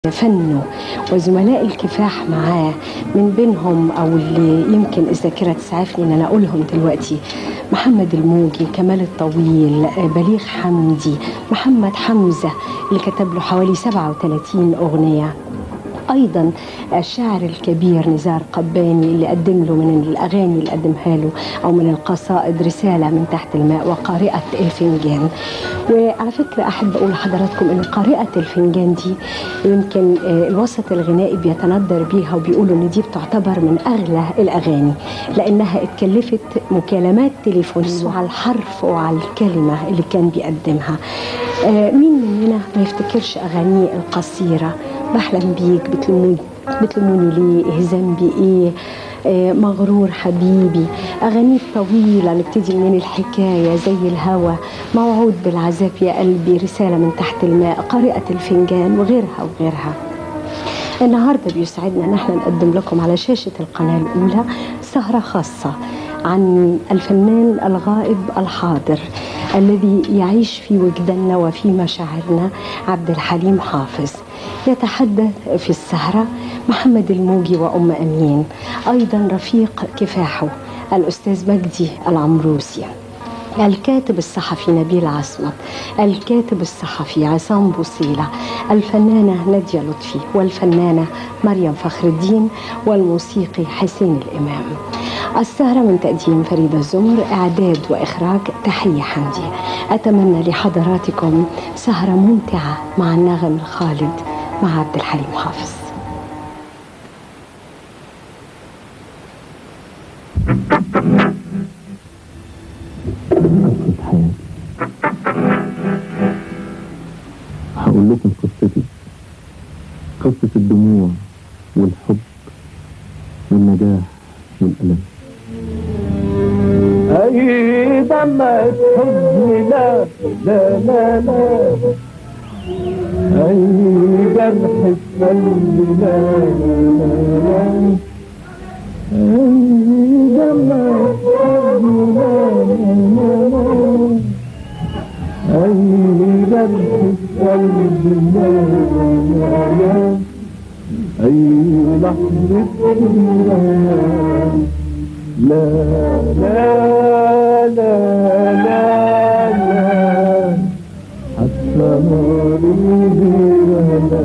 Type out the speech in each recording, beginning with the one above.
فنه وزملاء الكفاح معاه من بينهم او اللي يمكن الذاكره تسعفني ان انا اقولهم دلوقتي محمد الموجي كمال الطويل بليغ حمدي محمد حمزه اللي كتب له حوالي 37 اغنيه ايضا الشاعر الكبير نزار قباني اللي قدم له من الاغاني اللي قدمها له او من القصائد رساله من تحت الماء وقارئه الفنجان وعلى فكره احب اقول لحضراتكم ان قارئه الفنجان دي يمكن الوسط الغنائي بيتندر بيها وبيقولوا ان دي بتعتبر من اغلى الاغاني لانها اتكلفت مكالمات تليفونيه وعلى الحرف وعلى الكلمه اللي كان بيقدمها مين مننا ما يفتكرش اغانيه القصيره بحلم بيك بتلموني بتلموني ليه ايه ذنبي ايه آه مغرور حبيبي أغاني طويلة نبتدي من الحكاية زي الهوى موعود بالعذاب يا قلبي رسالة من تحت الماء قارئة الفنجان وغيرها وغيرها النهاردة بيسعدنا ان احنا نقدم لكم على شاشة القناة الأولى سهرة خاصة عن الفنان الغائب الحاضر الذي يعيش في وجداننا وفي مشاعرنا عبد الحليم حافظ يتحدث في السهرة محمد الموجي وأم أمين أيضا رفيق كفاحه الأستاذ مجدي العمروسي الكاتب الصحفي نبيل عصمت الكاتب الصحفي عصام بوصيلة الفنانة نادية لطفي والفنانة مريم فخر الدين والموسيقي حسين الإمام السهرة من تقديم فريدة الزمر إعداد وإخراج تحية حمدي أتمنى لحضراتكم سهرة ممتعة مع النغم الخالد مع عبد الحليم حافظ قصة حياتي هقول لكم قصتي قصة الدموع والحب والنجاح والألم أي دمعة حزن لا لا لا لا أي جرح السلب لا لا لا أي دمعة حزن لا لا لا أي جرح السلب لا لا لا أي لحظة لا لا لا لا لا لا حتى مريضي لا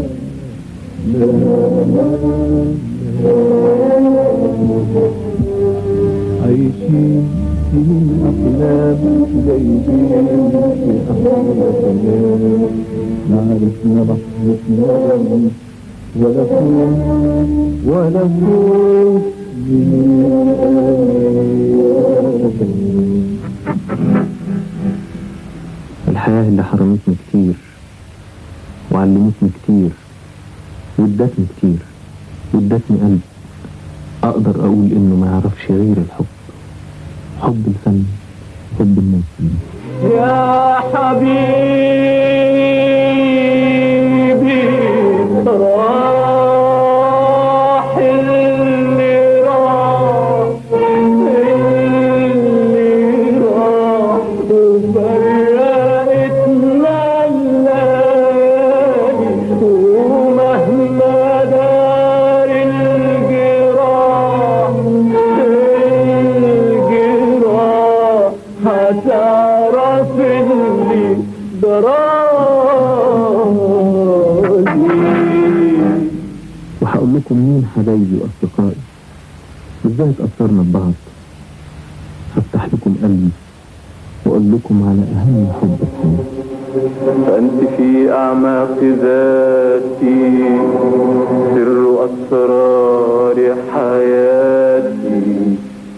لا عايشين في أحلام جايبين في أحلام لا عرفنا لحظتنا ولا فوق ولا فوق الحياة اللي حرمتني كتير وعلمتني كتير وادتني كتير وادتني قلب أقدر أقول إنه ما يعرفش غير الحب حب الفن حب الناس يا حبيبي راح اللي راح اللي راح وفرقتنا الليالي ومهما دار الجراح الجراح هتعرف اللي ضراني وهقول لكم مين حبايبي وأصدقائي وإزاي اتأثرنا ببعض هفتح لكم قلبي وأقول لكم على أهم حب الحياة فأنت في أعماق ذاتي سر أسرار حياتي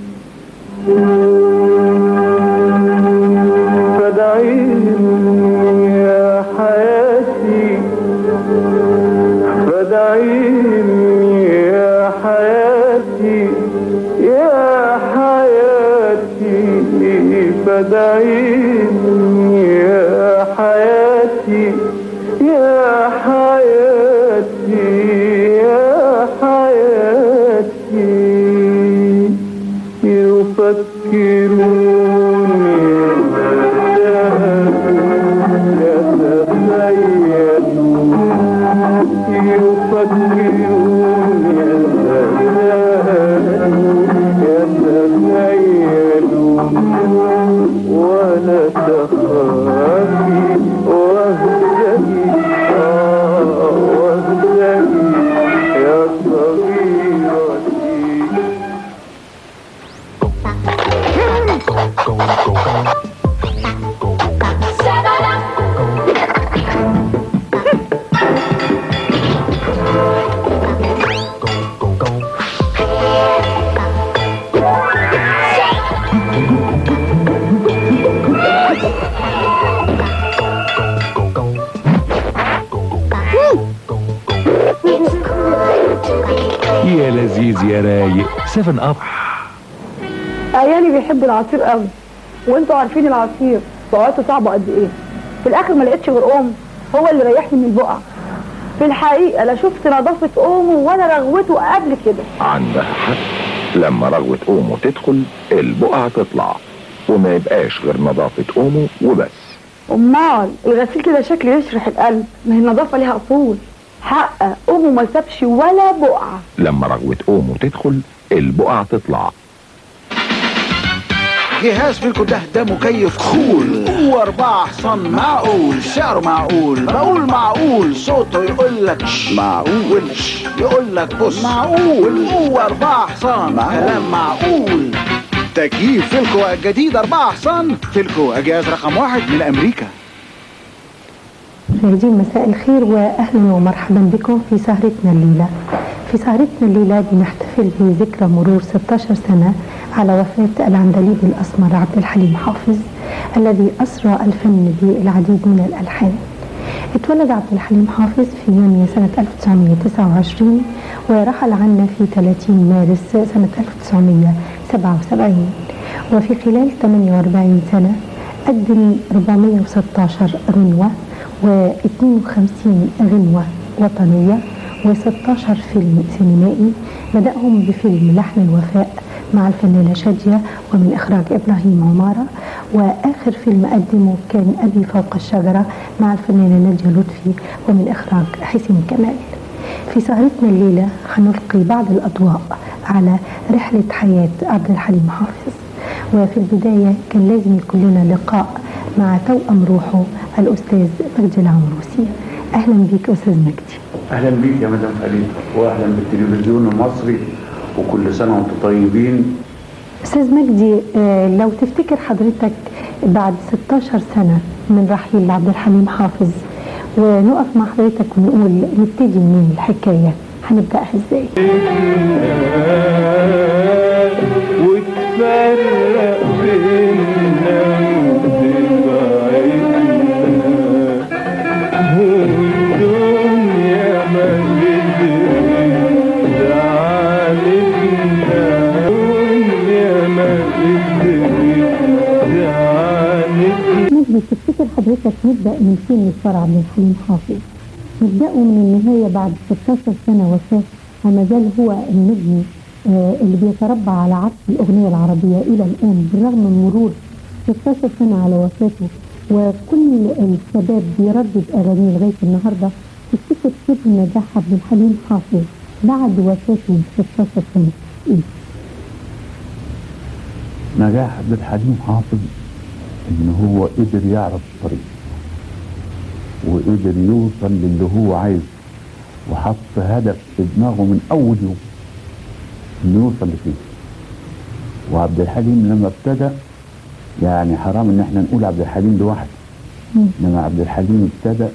فدعيني يا حياتي فدعيني يا حياتي يا حياتي فدعيني يا حياتي يا حياتي يا حياتي يفكروني يتخيلون يفكرون يتخيلون ولا تخافي واهدئي آه واهدئي يا صغيرتي يا لذيذ يا رايق 7 اب عيالي بيحبوا العصير قوي وانتوا عارفين العصير سعراته صعبه قد ايه في الاخر ما لقيتش غير ام هو اللي ريحني من البقع في الحقيقه لا شفت نظافه امه ولا رغوته قبل كده عندها حق لما رغوة أمه تدخل البقعة تطلع وما يبقاش غير نظافة أمه وبس امال الغسيل كده شكله يشرح القلب ما هي النظافه ليها اصول حق امه ما سابش ولا بقعه لما رغوة أمه تدخل البقعة تطلع جهاز فيلكو ده ده مكيف كول قوة أربعة حصان معقول سعره معقول بقول معقول صوته يقول لك معقول يقول لك بص معقول قوة أربعة حصان كلام معقول تكييف فيلكو الجديد أربعة حصان فيلكو جهاز رقم واحد من أمريكا مشاهدين مساء الخير واهلا ومرحبا بكم في سهرتنا الليله. في سهرتنا الليله بنحتفل بذكرى مرور 16 سنه على وفاه العندليب الاسمر عبد الحليم حافظ الذي اسرى الفن بالعديد من الالحان. اتولد عبد الحليم حافظ في يونيو سنة 1929 ورحل عنا في 30 مارس سنة 1977 وفي خلال 48 سنة قدم 416 غنوة و52 غنوة وطنية و16 فيلم سينمائي بدأهم بفيلم لحن الوفاء مع الفنانة شادية ومن إخراج إبراهيم عمارة وآخر فيلم قدمه كان أبي فوق الشجرة مع الفنانة نادية لطفي ومن إخراج حسين كمال في سهرتنا الليلة هنلقي بعض الأضواء على رحلة حياة عبد الحليم حافظ وفي البداية كان لازم يكون لنا لقاء مع توأم روحه الأستاذ مجدي العمروسي أهلا بك أستاذ مجدي اهلا بيك يا مدام خليل واهلا بالتلفزيون المصري وكل سنه وانتم طيبين أستاذ مجدي آه، لو تفتكر حضرتك بعد 16 سنة من رحيل عبد الحليم حافظ ونقف مع حضرتك ونقول نبتدي من الحكاية هنبدأها ازاي؟ وتفرق بينا وتبعدنا والدنيا ما قدرت تعالجنا الدنيا ما قدرت تعالجنا مجدي تفتكر حضرتك نبدأ من فين نختار عبد الحليم حافظ؟ نبدأه من النهاية بعد 16 سنة وفاة وما زال هو النجم آه، اللي بيتربع على عطف الأغنية العربية إلى الآن بالرغم من مرور 16 سنة على وفاته وكل الشباب بيردد أغانيه لغاية النهاردة تفتكر سر نجاح عبد الحليم حافظ بعد وفاته ب 16 سنة إيه؟ نجاح عبد الحليم حافظ ان هو قدر يعرف الطريق وقدر يوصل للي هو عايزه وحط هدف في دماغه من اول يوم انه يوصل لفيه وعبد الحليم لما ابتدى يعني حرام ان احنا نقول عبد الحليم لوحده مم. انما عبد الحليم ابتدى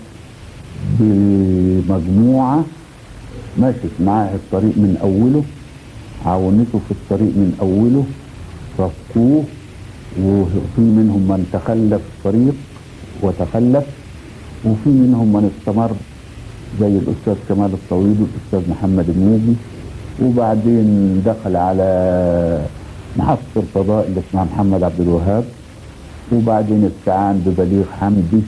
بمجموعه مشت معاه الطريق من اوله عاونته في الطريق من اوله رفقوه وفي منهم من تخلف الطريق وتخلف وفي منهم من استمر زي الاستاذ كمال الطويل والاستاذ محمد الموجي وبعدين دخل على محطة الفضاء اللي اسمها محمد عبد الوهاب وبعدين استعان ببليغ حمدي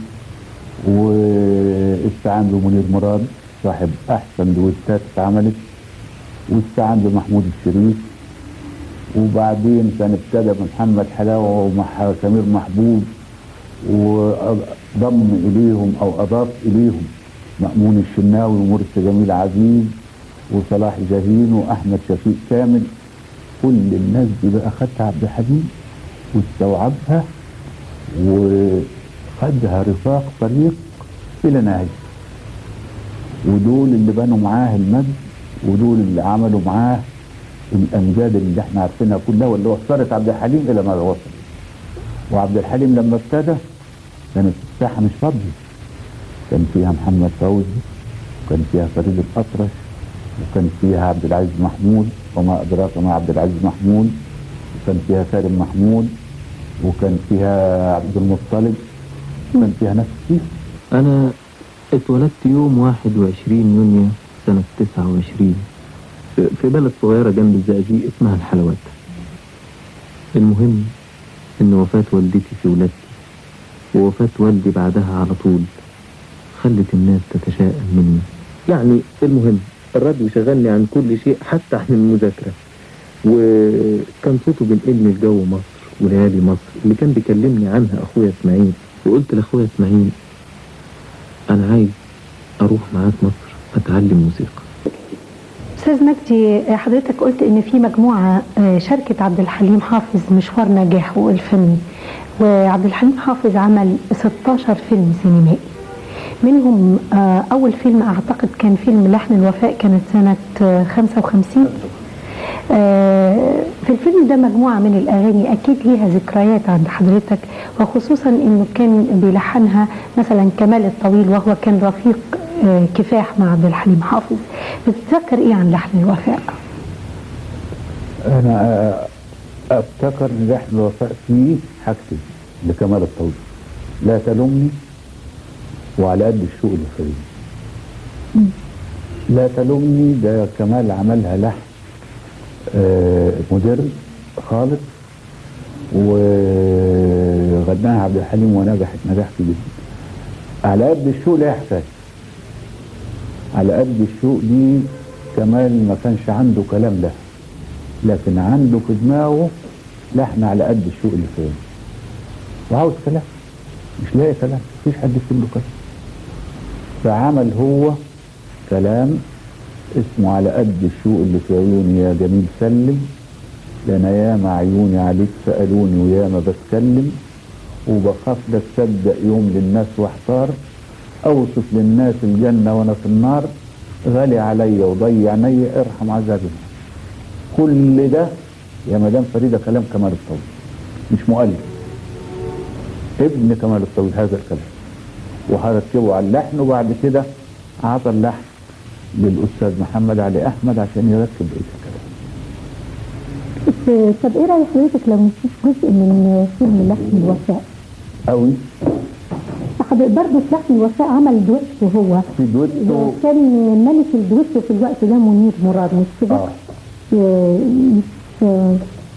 واستعان بمنير مراد صاحب احسن دويتات اتعملت واستعان بمحمود الشريف وبعدين كان ابتدى بمحمد حلاوه ومع سمير محبوب وضم اليهم او اضاف اليهم مأمون الشناوي ومرسي جميل عزيز وصلاح جاهين وأحمد شفيق كامل كل الناس دي بقى خدها عبد الحليم واستوعبها وخدها رفاق طريق إلى نهاية ودول اللي بنوا معاه المجد ودول اللي عملوا معاه الامجاد اللي احنا عارفينها كلها واللي وصلت عبد الحليم الى ما وصل وعبد الحليم لما ابتدى كانت الساحه مش فاضيه كان فيها محمد فوزي وكان فيها فريد الاطرش وكان فيها عبد العزيز محمود وما ادراك ما عبد العزيز محمود وكان فيها سالم محمود وكان فيها عبد المطلب وكان فيها ناس كتير أنا اتولدت يوم 21 يونيو سنة 29 في- في بلد صغيرة جنب الزقازيق اسمها الحلوات المهم إن وفاة والدتي في ولادتي ووفاة والدي بعدها على طول خلت الناس تتشائم مني يعني المهم الراديو شغلني عن كل شيء حتى عن المذاكرة وكان صوته بينقلني لجو مصر وليالي مصر اللي كان بيكلمني عنها أخويا إسماعيل وقلت لأخويا إسماعيل أنا عايز أروح معاك مصر أتعلم موسيقى استاذ مجدي حضرتك قلت ان في مجموعه آه، شاركت عبد الحليم حافظ مشوار نجاحه الفني وعبد الحليم حافظ عمل 16 فيلم سينمائي منهم آه، اول فيلم اعتقد كان فيلم لحن الوفاء كانت سنه آه، 55 آه، في الفيلم ده مجموعة من الأغاني أكيد ليها ذكريات عند حضرتك وخصوصا إنه كان بيلحنها مثلا كمال الطويل وهو كان رفيق آه، كفاح مع عبد الحليم حافظ بتتذكر إيه عن لحن الوفاء؟ انا آه، افتكر ان رحله الوفاء فيه حاجتين لكمال الطويل لا تلومني وعلى قد الشوق اللي في فريد. لا تلومني ده كمال عملها لحن آه، مدرب خالص وغناها عبد الحليم ونجحت نجاح كبير على قد الشوق لها احساس على قد الشوق دي كمال ما كانش عنده كلام ده لكن عنده في دماغه لحن على قد الشوق اللي فيه وعاوز كلام مش لاقي كلام مفيش حد يكتب له كلام فعمل هو كلام اسمه على قد الشوق اللي في عيوني يا جميل سلم ده انا ياما عيوني عليك سالوني وياما بتكلم وبخاف لا تصدق يوم للناس واحتار اوصف للناس الجنه وانا في النار غالي عليا وضيع عينيا ارحم عذابي كل ده يا مدام فريده كلام كمال الطويل مش مؤلف ابن كمال الطويل هذا الكلام وهركبه على اللحن وبعد كده اعطى اللحن للاستاذ محمد علي احمد عشان يركب بقيه الكلام طب إيه رأي حضرتك لو نشوف جزء من فيلم لحن الوفاء؟ قوي برضه في لحن الوفاء عمل دويتو هو في دويتو كان ملك الدويتو في الوقت ده منير مراد مش كده؟ اه آه، آه،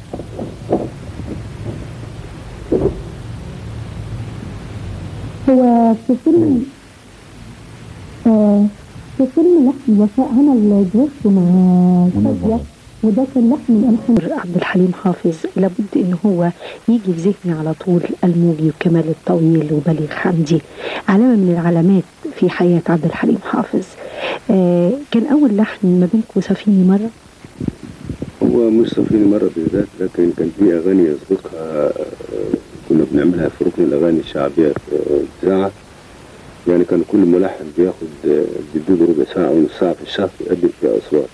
هو في فيلم آه، في فيلم لحن الوفاء عمل دويتو مع منير شادية مراد. وده كان لحن من ألحان عبد الحليم حافظ لابد ان هو يجي في ذهني على طول الموجي وكمال الطويل وبليغ حمدي علامة من العلامات في حياة عبد الحليم حافظ آه كان أول لحن ما بينكم سفيني مرة هو مش سفينة مرة بالذات لكن كان في أغاني يسبقها آه، كنا بنعملها في ركن الأغاني الشعبية في الإذاعة يعني كان كل ملحن بياخد آه، بيديله ربع ساعة ونص ساعة في الشهر يقدم فيها أصوات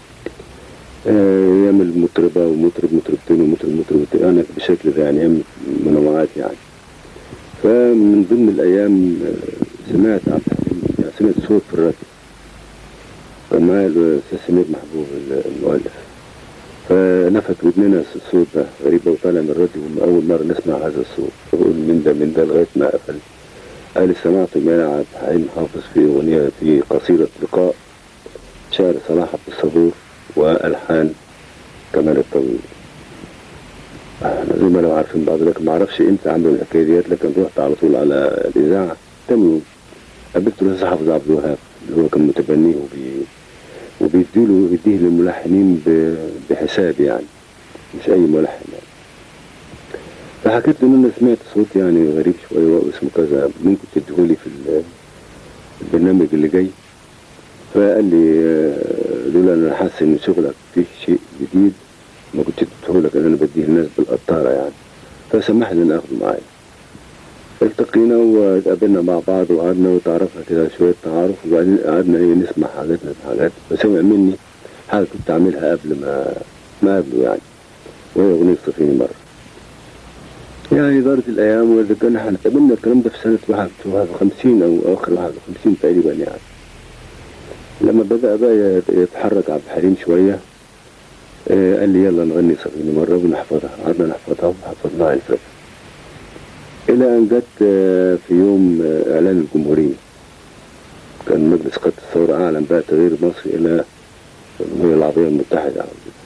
آه، يعمل مطربة ومطرب مطربتين ومطرب مطربتين أنا بشكل ده يعني يعمل منوعات يعني فمن ضمن الأيام آه، سمعت عبد الحليم يعني سمعت صوت في الراديو كان معايا الأستاذ سمير محبوب المؤلف فلفت ودننا الصوت ده غريب وطالع من الراديو أول مرة نسمع هذا الصوت بقول من ده من ده لغاية ما قفل قال سمعت من عبد الحليم حافظ في أغنية في قصيدة لقاء شعر صلاح عبد الصبور وألحان كمال الطويل احنا زي ما لو عارفين بعض لكن ما اعرفش امتى عملوا الحكايه ديت لكن رحت على طول على الاذاعه تاني يوم قابلت الاستاذ حافظ عبد الوهاب اللي هو كان متبنيه وبي وبيديله بيديه للملحنين ب- بحساب يعني مش اي ملحن يعني فحكيت له ان انا سمعت صوت يعني غريب شويه وهو اسمه كذا ممكن تديهولي في ال- البرنامج اللي جاي فقال لي آه، لولا انا حاسس ان شغلك فيه شيء جديد ما كنتش اديته لك ان انا بديه الناس بالقطاره يعني فسمح لي ان اخده معايا التقينا واتقابلنا مع بعض وقعدنا وتعرفنا كده شويه تعارف وبعدين قعدنا ايه نسمع حاجات حاجات فسمع مني حاجه كنت اعملها قبل ما ما قابله يعني وهي اغنيه صفيني مره يعني دارت الايام واذا كان احنا قابلنا الكلام ده في سنه 51 او اواخر 51 تقريبا يعني لما بدا بقى يتحرك عبد الحليم شويه آه، قال لي يلا نغني صفيني مره ونحفظها قعدنا نحفظها وحفظناها الفجر الى ان جت آه، في يوم آه، اعلان الجمهوريه كان مجلس قاده الثوره اعلن بقى تغيير مصر الى الجمهوريه العربيه المتحده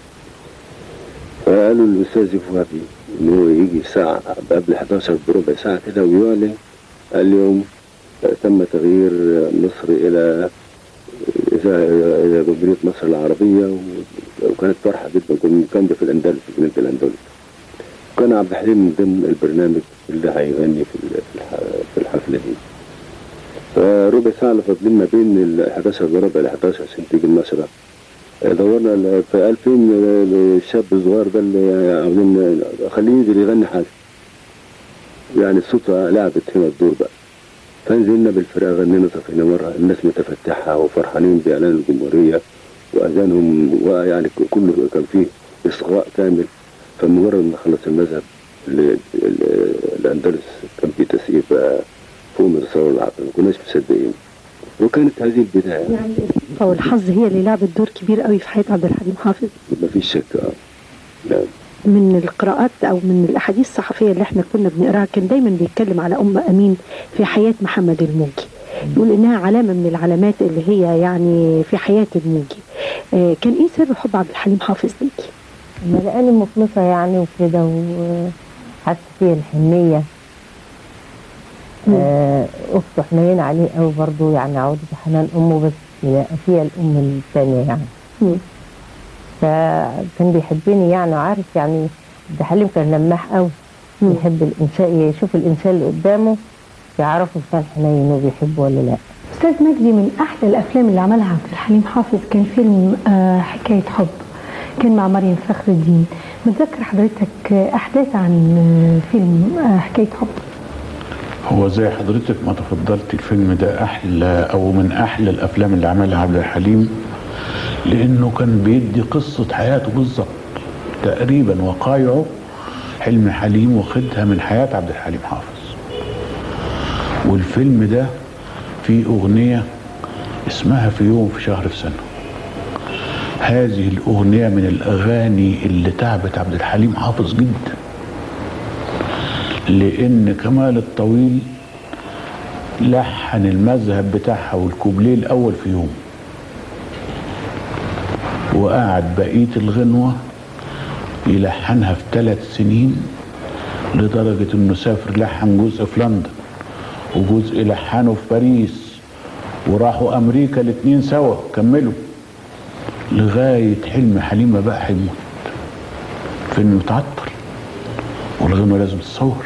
فقالوا للاستاذ يفوهبي انه يجي الساعه قبل 11 بربع ساعه كده ويعلن اليوم آه، تم تغيير آه، مصر الى الى إلى جمهوريه مصر العربيه و- وكانت فرحه جدا كنا كان ده في الاندلس في جنينه الاندلس كان عبد الحليم من ضمن البرنامج اللي هيغني في ال- في الح- في الحفله دي فربع ساعه اللي فاضلين ما بين ال 11 وربع ل 11 عشان تيجي المسرح دورنا ال- في 2000 الشاب الصغير ده اللي عاوزين خليه ينزل يغني حاجه يعني الصوت لعبت هنا الدور بقى فنزلنا بالفرقه غنينا صفينا مره الناس متفتحه وفرحانين باعلان الجمهوريه واذانهم ويعني كله كان فيه اصغاء كامل فمجرد ما خلص المذهب ال- ال- الاندلس كان في تسقيف بقى فوق من الثوره العقل ما كناش مصدقين وكانت هذه البدايه والحظ هي اللي لعبت دور كبير قوي في حياة عبد الحليم حافظ ما فيش شك اه نعم من القراءات او من الاحاديث الصحفيه اللي احنا كنا بنقراها كان دايما بيتكلم على ام امين في حياه محمد الموجي يقول انها علامه من العلامات اللي هي يعني في حياه الموجي آه، كان ايه سر حب عبد الحليم حافظ ليكي؟ لما لقاني مخلصة يعني وكده وحاسة فيها الحنية آه، أخته حنين عليه قوي برضه يعني عودة حنان أمه بس هي فيها الأم الثانية يعني مم. فكان بيحبني يعني وعارف يعني عبد الحليم كان لماح قوي يحب الإنسان يشوف الإنسان اللي قدامه يعرفه إذا كان حنين وبيحبه ولا لا استاذ مجدي من احلى الافلام اللي عملها عبد الحليم حافظ كان فيلم آه، حكايه حب كان مع مريم فخر الدين متذكر حضرتك آه، احداث عن آه، فيلم آه، حكايه حب هو زي حضرتك ما تفضلت الفيلم ده احلى او من احلى الافلام اللي عملها عبد الحليم لانه كان بيدي قصه حياته بالظبط تقريبا وقايعه حلم حليم واخدها من حياه عبد الحليم حافظ والفيلم ده فيه اغنيه اسمها في يوم في شهر في سنه هذه الاغنيه من الاغاني اللي تعبت عبد الحليم حافظ جدا لان كمال الطويل لحن المذهب بتاعها والكوبليه الاول في يوم وقعد بقيه الغنوه يلحنها في ثلاث سنين لدرجه انه سافر لحن جزء في لندن وجزء لحنه في باريس وراحوا امريكا الاثنين سوا كملوا لغايه حلم حليم ما بقى هيموت فيلم متعطل والغنوه لازم تتصور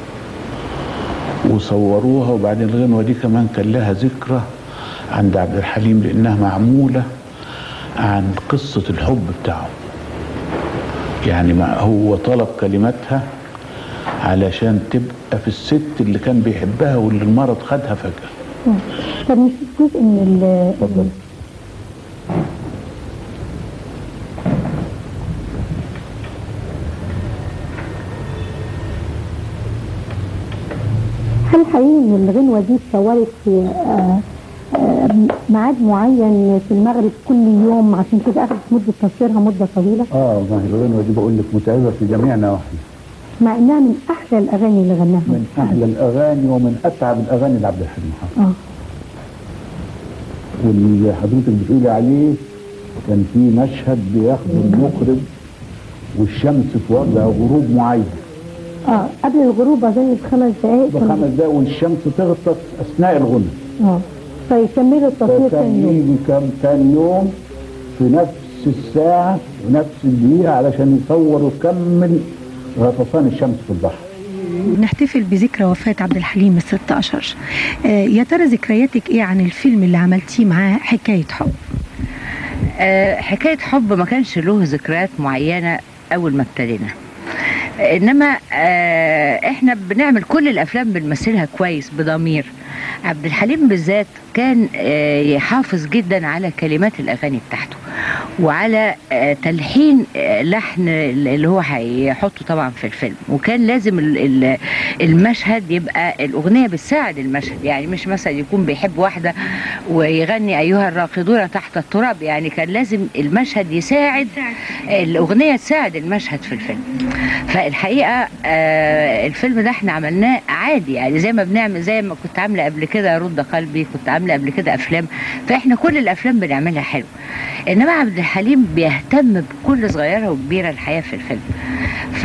وصوروها وبعدين الغنوه دي كمان كان لها ذكرى عند عبد الحليم لانها معموله عن قصه الحب بتاعه يعني ما هو طلب كلماتها علشان تبقى في الست اللي كان بيحبها واللي المرض خدها فجاه مم. طب نسيت جزء من ال هل حقيقي ان الغنوه دي اتصورت في آه، آه، ميعاد معين في المغرب كل يوم عشان كده اخذت مده تصويرها مده طويله اه ما هي الغنوه دي بقول لك متعبه في جميع نواحي مع انها من احلى الاغاني اللي غناها من احلى الاغاني ومن اتعب الاغاني لعبد الحليم حافظ اه واللي حضرتك بتقولي عليه كان في مشهد بياخده المخرج والشمس في وضع غروب معين اه قبل الغروب اظن بخمس دقائق كان- بخمس دقايق والشمس تغطس اثناء الغنى اه فيكملوا التصوير فكان تاني يوم يجي كام تاني يوم في نفس الساعة ونفس الدقيقة علشان يصوروا كمل غطسان الشمس في البحر نحتفل بذكرى وفاة عبد الحليم ال 16 آه، يا ترى ذكرياتك ايه عن الفيلم اللي عملتيه معاه حكاية حب آه، حكاية حب ما كانش له ذكريات معينة أول ما ابتدينا إنما آه، إحنا بنعمل كل الأفلام بنمثلها كويس بضمير عبد الحليم بالذات كان آه، يحافظ جدا على كلمات الأغاني بتاعته وعلى آه، تلحين آه، لحن اللي هو هيحطه طبعا في الفيلم وكان لازم ال- ال- المشهد يبقى الأغنية بتساعد المشهد يعني مش مثلا يكون بيحب واحدة ويغني أيها الراقدون تحت التراب يعني كان لازم المشهد يساعد الأغنية تساعد المشهد في الفيلم فالحقيقة آه، الفيلم ده احنا عملناه عادي يعني زي ما بنعمل زي ما كنت عاملة قبل كده رد قلبي كنت عاملة قبل كده أفلام فاحنا كل الأفلام بنعملها حلو إنما عبد الحليم بيهتم بكل صغيرة وكبيرة الحياة في الفيلم ف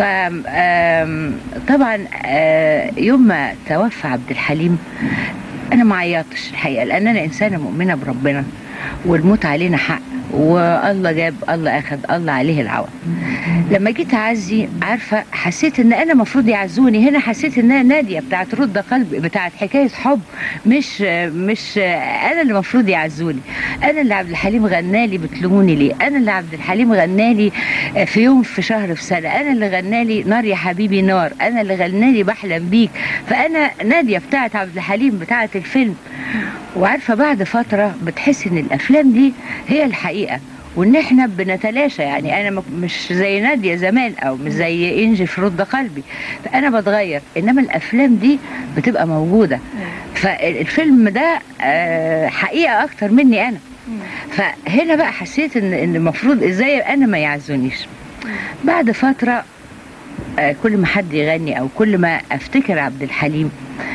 آم، طبعا آه، يوم ما توفى عبد الحليم انا ما عيطتش الحقيقه لان انا انسانه مؤمنه بربنا والموت علينا حق والله جاب الله اخذ الله عليه العوض لما جيت اعزي عارفه حسيت ان انا المفروض يعزوني هنا حسيت ان انا ناديه بتاعت رد قلب بتاعت حكايه حب مش مش انا اللي المفروض يعزوني انا اللي عبد الحليم غنالي بتلوموني ليه انا اللي عبد الحليم غنالي في يوم في شهر في سنه انا اللي غنالي نار يا حبيبي نار انا اللي غنالي بحلم بيك فانا ناديه بتاعت عبد الحليم بتاعت الفيلم وعارفه بعد فتره بتحس ان الافلام دي هي الحقيقه وان احنا بنتلاشى يعني انا م- مش زي ناديه زمان او مش زي انجي في رد قلبي فانا بتغير انما الافلام دي بتبقى موجوده فالفيلم ده آه، حقيقه اكتر مني انا فهنا بقى حسيت ان ان المفروض ازاي انا ما يعزونيش بعد فتره آه، كل ما حد يغني او كل ما افتكر عبد الحليم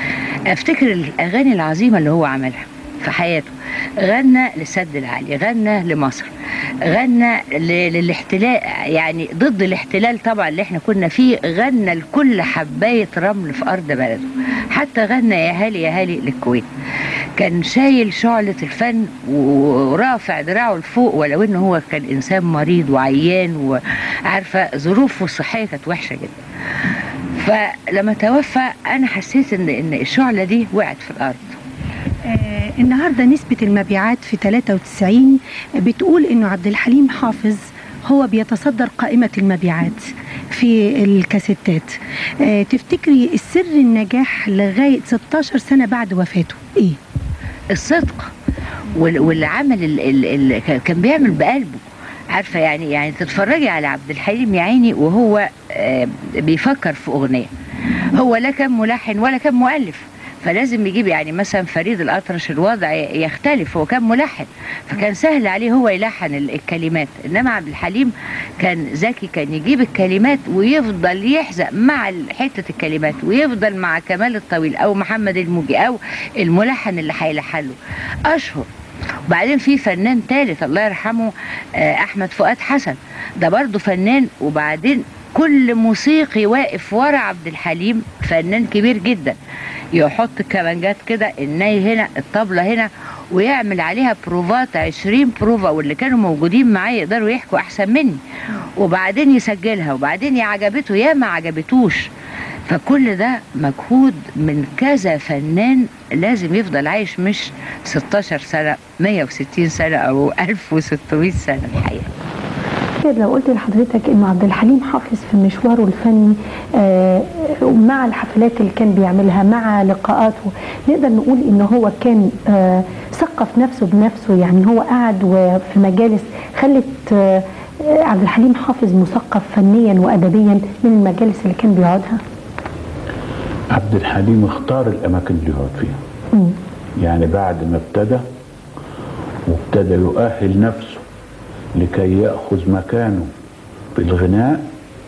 افتكر الاغاني العظيمه اللي هو عملها في حياته غنى للسد العالي غنى لمصر غنى ل- للاحتلال يعني ضد الاحتلال طبعا اللي احنا كنا فيه غنى لكل حبايه رمل في ارض بلده حتى غنى يا هالي يا هالي للكويت كان شايل شعلة الفن ورافع دراعه لفوق ولو انه هو كان انسان مريض وعيان وعارفه ظروفه الصحيه كانت وحشه جدا فلما توفى انا حسيت ان ان الشعله دي وقعت في الارض آه النهارده نسبة المبيعات في 93 بتقول انه عبد الحليم حافظ هو بيتصدر قائمة المبيعات في الكاسيتات آه تفتكري السر النجاح لغاية 16 سنة بعد وفاته ايه؟ الصدق وال- والعمل ال- ال- ال- كان بيعمل بقلبه عارفه يعني يعني تتفرجي على عبد الحليم يا عيني وهو آه، بيفكر في اغنيه هو لا كان ملحن ولا كان مؤلف فلازم يجيب يعني مثلا فريد الاطرش الوضع يختلف هو كان ملحن فكان سهل عليه هو يلحن ال- الكلمات انما عبد الحليم كان ذكي كان يجيب الكلمات ويفضل يحزق مع ال- حته الكلمات ويفضل مع كمال الطويل او محمد الموجي او الملحن اللي هيلحن له اشهر وبعدين في فنان ثالث الله يرحمه آه، احمد فؤاد حسن ده برضه فنان وبعدين كل موسيقي واقف ورا عبد الحليم فنان كبير جدا يحط الكمانجات كده الناي هنا الطبلة هنا ويعمل عليها بروفات 20 بروفا واللي كانوا موجودين معاه يقدروا يحكوا احسن مني وبعدين يسجلها وبعدين يا عجبته يا ما عجبتوش فكل ده مجهود من كذا فنان لازم يفضل عايش مش 16 سنة 160 سنة أو 1600 سنة الحقيقة كده لو قلت لحضرتك انه عبد الحليم حافظ في مشواره الفني آه، مع الحفلات اللي كان بيعملها مع لقاءاته نقدر نقول انه هو كان آه، ثقف نفسه بنفسه يعني هو قعد وفي مجالس خلت آه، عبد الحليم حافظ مثقف فنيا وادبيا من المجالس اللي كان بيقعدها عبد الحليم اختار الاماكن اللي يقعد فيها مم. يعني بعد ما ابتدى وابتدى يؤهل نفسه لكي ياخذ مكانه في الغناء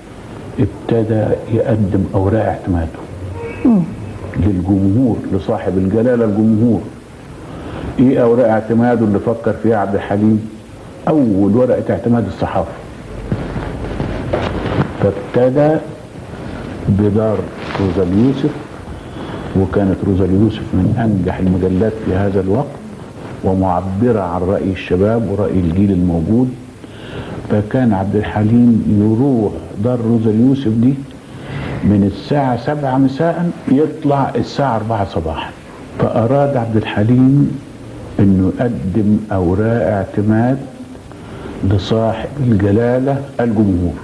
ابتدى يقدم اوراق اعتماده مم. للجمهور لصاحب الجلاله الجمهور ايه اوراق اعتماده اللي فكر فيها عبد الحليم اول ورقه اعتماد الصحافه فابتدى بدار روزا اليوسف وكانت روزا اليوسف من انجح المجلات في هذا الوقت ومعبره عن راي الشباب وراي الجيل الموجود فكان عبد الحليم يروح دار روزا اليوسف دي من الساعة سبعة مساء يطلع الساعة أربعة صباحا فأراد عبد الحليم أنه يقدم أوراق اعتماد لصاحب الجلالة الجمهور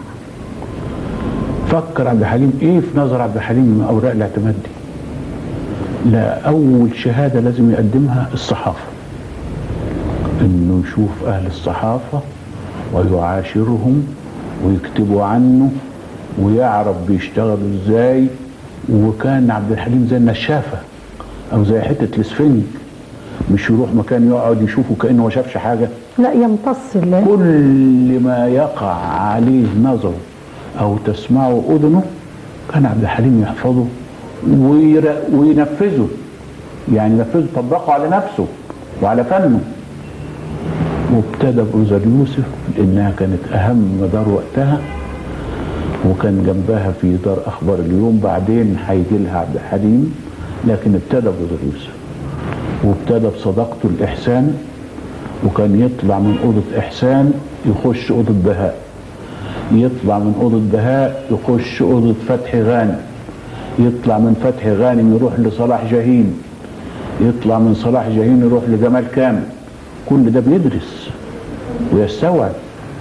فكر عبد الحليم ايه في نظر عبد الحليم من اوراق الاعتماد دي لا اول شهادة لازم يقدمها الصحافة انه يشوف اهل الصحافة ويعاشرهم ويكتبوا عنه ويعرف بيشتغلوا ازاي وكان عبد الحليم زي النشافة او زي حتة الاسفنج مش يروح مكان يقعد يشوفه كأنه ما شافش حاجة لا يمتص ال- كل ما يقع عليه نظره او تسمعه اذنه كان عبد الحليم يحفظه وير- وينفذه يعني ينفذه طبقه على نفسه وعلى فنه وابتدى بروزا يوسف لانها كانت اهم دار وقتها وكان جنبها في دار اخبار اليوم بعدين هيجي لها عبد الحليم لكن ابتدى بروزا يوسف وابتدى بصداقته الاحسان وكان يطلع من اوضه احسان يخش اوضه بهاء يطلع من اوضه بهاء يخش اوضه فتحي غانم يطلع من فتحي غانم يروح لصلاح جاهين يطلع من صلاح جاهين يروح لجمال كامل كل ده بيدرس ويستوعب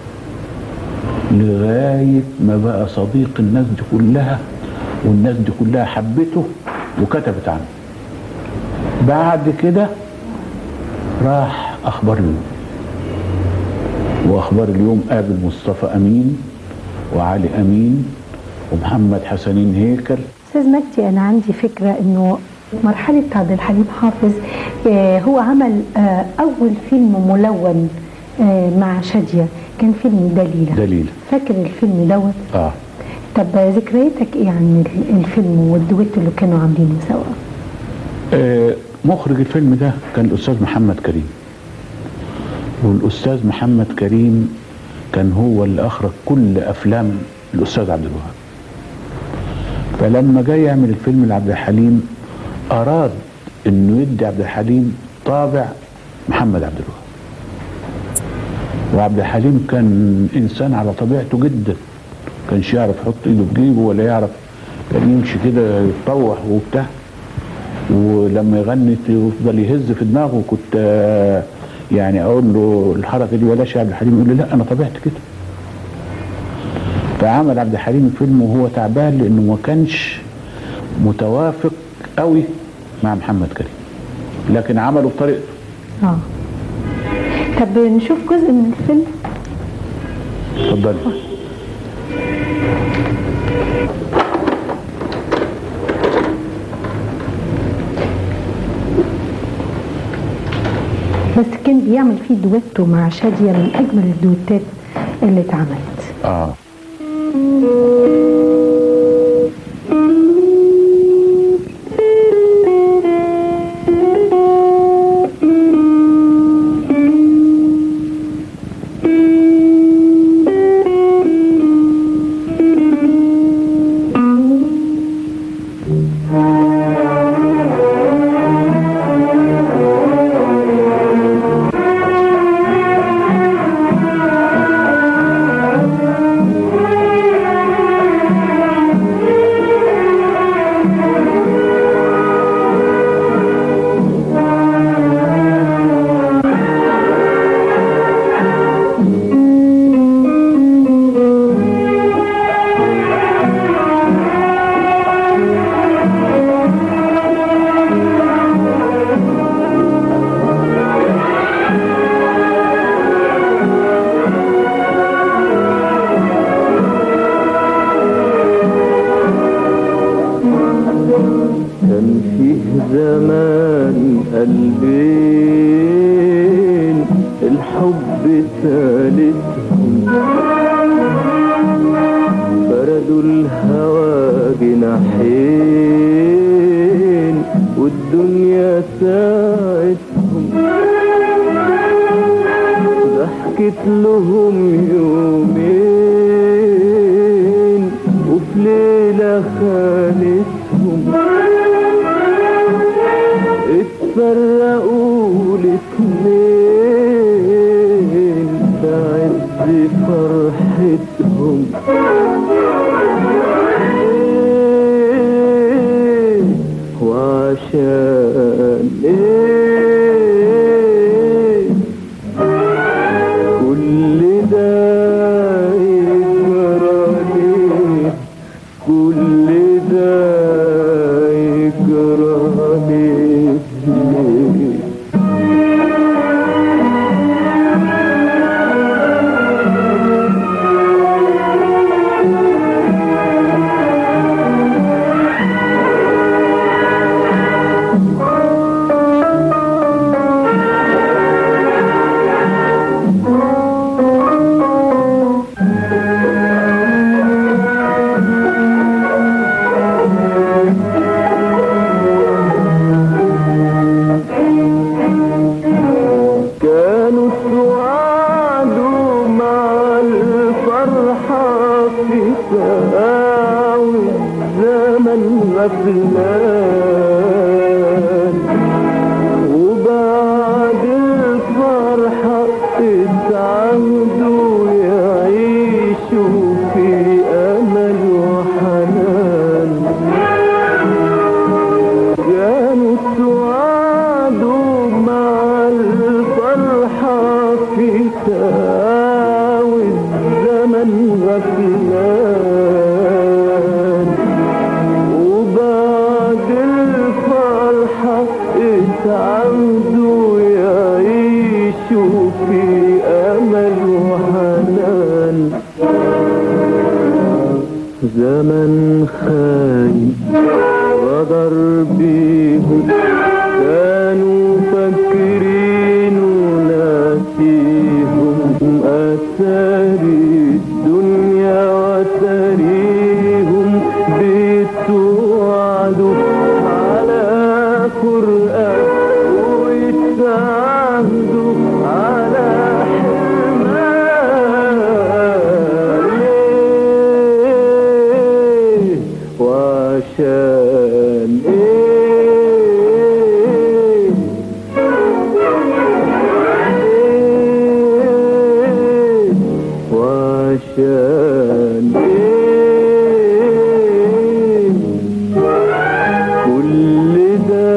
لغايه ما بقى صديق الناس دي كلها والناس دي كلها حبته وكتبت عنه بعد كده راح اخبار اليوم واخبار اليوم قابل مصطفى امين وعلي امين ومحمد حسنين هيكل استاذ مجدي انا عندي فكره انه مرحله عبد الحليم حافظ آه، هو عمل آه، اول فيلم ملون آه، مع شاديه كان فيلم دليله دليل فاكر الفيلم دوت اه طب ذكرياتك ايه عن ال- الفيلم والدويتو اللي كانوا عاملينه سوا آه، مخرج الفيلم ده كان الاستاذ محمد كريم والاستاذ محمد كريم كان هو اللي اخرج كل افلام الاستاذ عبد الوهاب فلما جاي يعمل الفيلم لعبد الحليم اراد انه يدي عبد الحليم طابع محمد عبد الوهاب وعبد الحليم كان انسان على طبيعته جدا كانش يعرف يحط ايده في جيبه ولا يعرف كان يمشي كده يتطوح وبتاع ولما يغني يفضل يهز في دماغه كنت آه، يعني اقول له الحركه دي بلاش يا عبد الحليم يقول لي لا انا طبيعتي كده فعمل عبد الحليم الفيلم وهو تعبان لانه ما كانش متوافق قوي مع محمد كريم لكن عمله بطريقته اه طب نشوف جزء من الفيلم اتفضلي بس كان بيعمل فيه دويتو مع شاديه من اجمل الدويتات اللي اتعملت اه كان فيه زمان قلبين الحب ثالثهم فردوا الهوى جناحين والدنيا ساعتهم ضحكت لهم يومين وفي ليلة خانتهم اتفرقوا الاتنين بعز فرحتهم وعشان ايه كل ده يجرى ليه كل ده يجرى ليه ليه كانوا سعادوا مع الفرحة في ساوي الزمن غفلان وبعد الفرحة اتعودوا يعيشوا في أمل وحنان كانوا سعادوا مع الفرحة في تاوي الزمن غفلان وبعد الفرحة اتعودوا يعيشوا في أمل وحنان زمن خايف غدر بيهم كانوا فاكرين وناسيهم أتاري الدنيا وتريهم بتوعدوا على قرآن ويتعهدوا على حرمان ليه وعشان ايه ايه وعشان ايه كل ده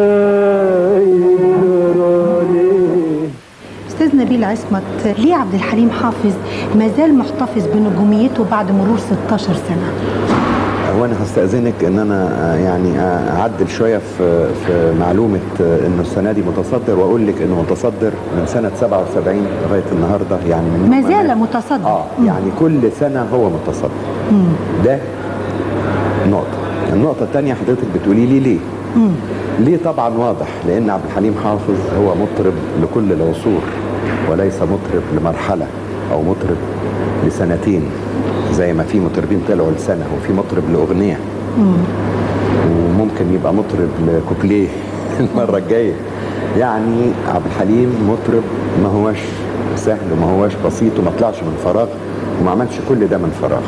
يجرى ليه استاذ نبيل عصمت ليه عبد الحليم حافظ ما زال محتفظ بنجوميته بعد مرور 16 سنه هو انا هستاذنك ان انا آه، يعني آه، اعدل شويه في في معلومه آه، انه السنه دي متصدر واقول لك انه متصدر من سنه 77 لغايه النهارده يعني من ما يوم زال متصدر اه يعني كل سنه هو متصدر مم. ده نقطه النقطه الثانيه حضرتك بتقولي لي ليه مم. ليه طبعا واضح لان عبد الحليم حافظ هو مطرب لكل العصور وليس مطرب لمرحله او مطرب لسنتين زي ما في مطربين طلعوا لسنه وفي مطرب لاغنيه مم. وممكن يبقى مطرب لكوبليه المره الجايه يعني عبد الحليم مطرب ما هوش سهل وما هوش بسيط وما طلعش من فراغ وما عملش كل ده من فراغ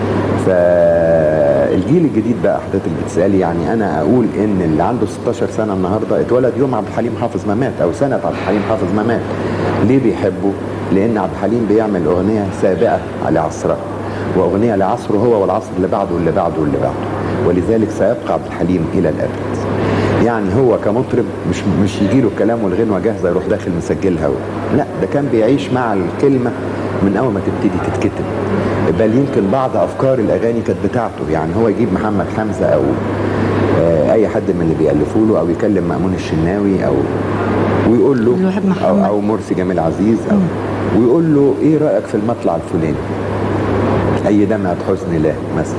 فالجيل الجديد بقى حضرتك بتسالي يعني انا اقول ان اللي عنده 16 سنه النهارده اتولد يوم عبد الحليم حافظ ما مات او سنه عبد الحليم حافظ ما مات ليه بيحبه؟ لان عبد الحليم بيعمل اغنيه سابقه على عصرها واغنيه لعصره هو والعصر اللي بعده واللي بعده واللي بعده ولذلك سيبقى عبد الحليم الى الابد يعني هو كمطرب مش مش يجي له الكلام والغنوه جاهزه يروح داخل مسجلها و... لا ده كان بيعيش مع الكلمه من اول ما تبتدي تتكتب بل يمكن بعض افكار الاغاني كانت بتاعته يعني هو يجيب محمد حمزه او آه، اي حد من اللي بيالفوا له او يكلم مامون الشناوي او ويقول له او, أو مرسي جميل عزيز أو ويقول له ايه رايك في المطلع الفلاني اي دمعه حزن له مثلا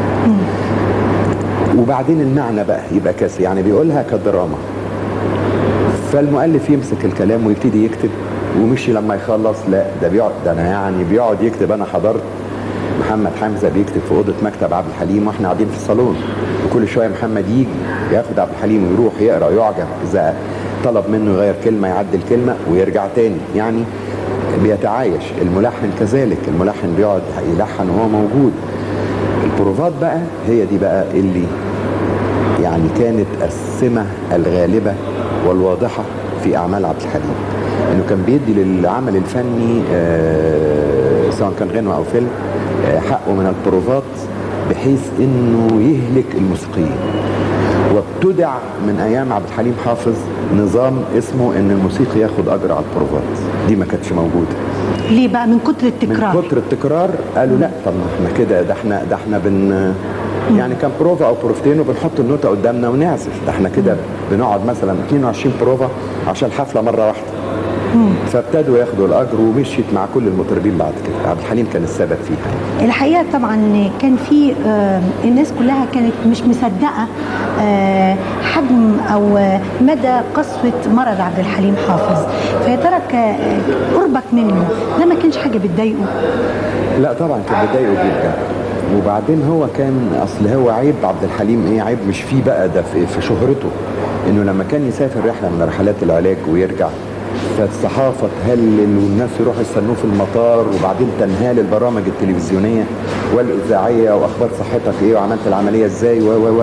وبعدين المعنى بقى يبقى كاسي يعني بيقولها كدراما فالمؤلف يمسك الكلام ويبتدي يكتب ومشي لما يخلص لا ده بيقعد ده انا يعني بيقعد يكتب انا حضرت محمد حمزه بيكتب في اوضه مكتب عبد الحليم واحنا قاعدين في الصالون وكل شويه محمد يجي ياخد عبد الحليم ويروح يقرا يعجب اذا طلب منه يغير كلمه يعدل كلمه ويرجع تاني يعني بيتعايش الملحن كذلك الملحن بيقعد يلحن وهو موجود البروفات بقى هي دي بقى اللي يعني كانت السمة الغالبة والواضحة في أعمال عبد الحليم إنه كان بيدي للعمل الفني آه، سواء كان غنوة أو فيلم آه، حقه من البروفات بحيث إنه يهلك الموسيقيين وبتوع ابتدع من ايام عبد الحليم حافظ نظام اسمه ان الموسيقي ياخد اجر على البروفات دي ما كانتش موجوده ليه بقى من كتر التكرار من كتر التكرار قالوا لا طب ما احنا كده ده احنا ده احنا بن يعني كان بروفا او بروفتين وبنحط النوتة قدامنا ونعزف ده احنا كده بنقعد مثلا 22 بروفا عشان حفلة مرة واحدة فابتدوا ياخدوا الاجر ومشيت مع كل المطربين بعد كده عبد الحليم كان السبب فيها الحقيقه طبعا كان في آه، الناس كلها كانت مش مصدقه آه، حجم او آه، مدى قسوه مرض عبد الحليم حافظ فيا ترى ك- قربك منه ده ما كانش حاجه بتضايقه لا طبعا كان بيضايقه جدا وبعدين هو كان اصل هو عيب عبد الحليم ايه عيب مش فيه بقى ده في, في شهرته انه لما كان يسافر رحله من رحلات العلاج ويرجع فالصحافه تهلل والناس يروحوا يستنوه في المطار وبعدين تنهال البرامج التلفزيونيه والاذاعيه واخبار صحتك ايه وعملت العمليه ازاي و و و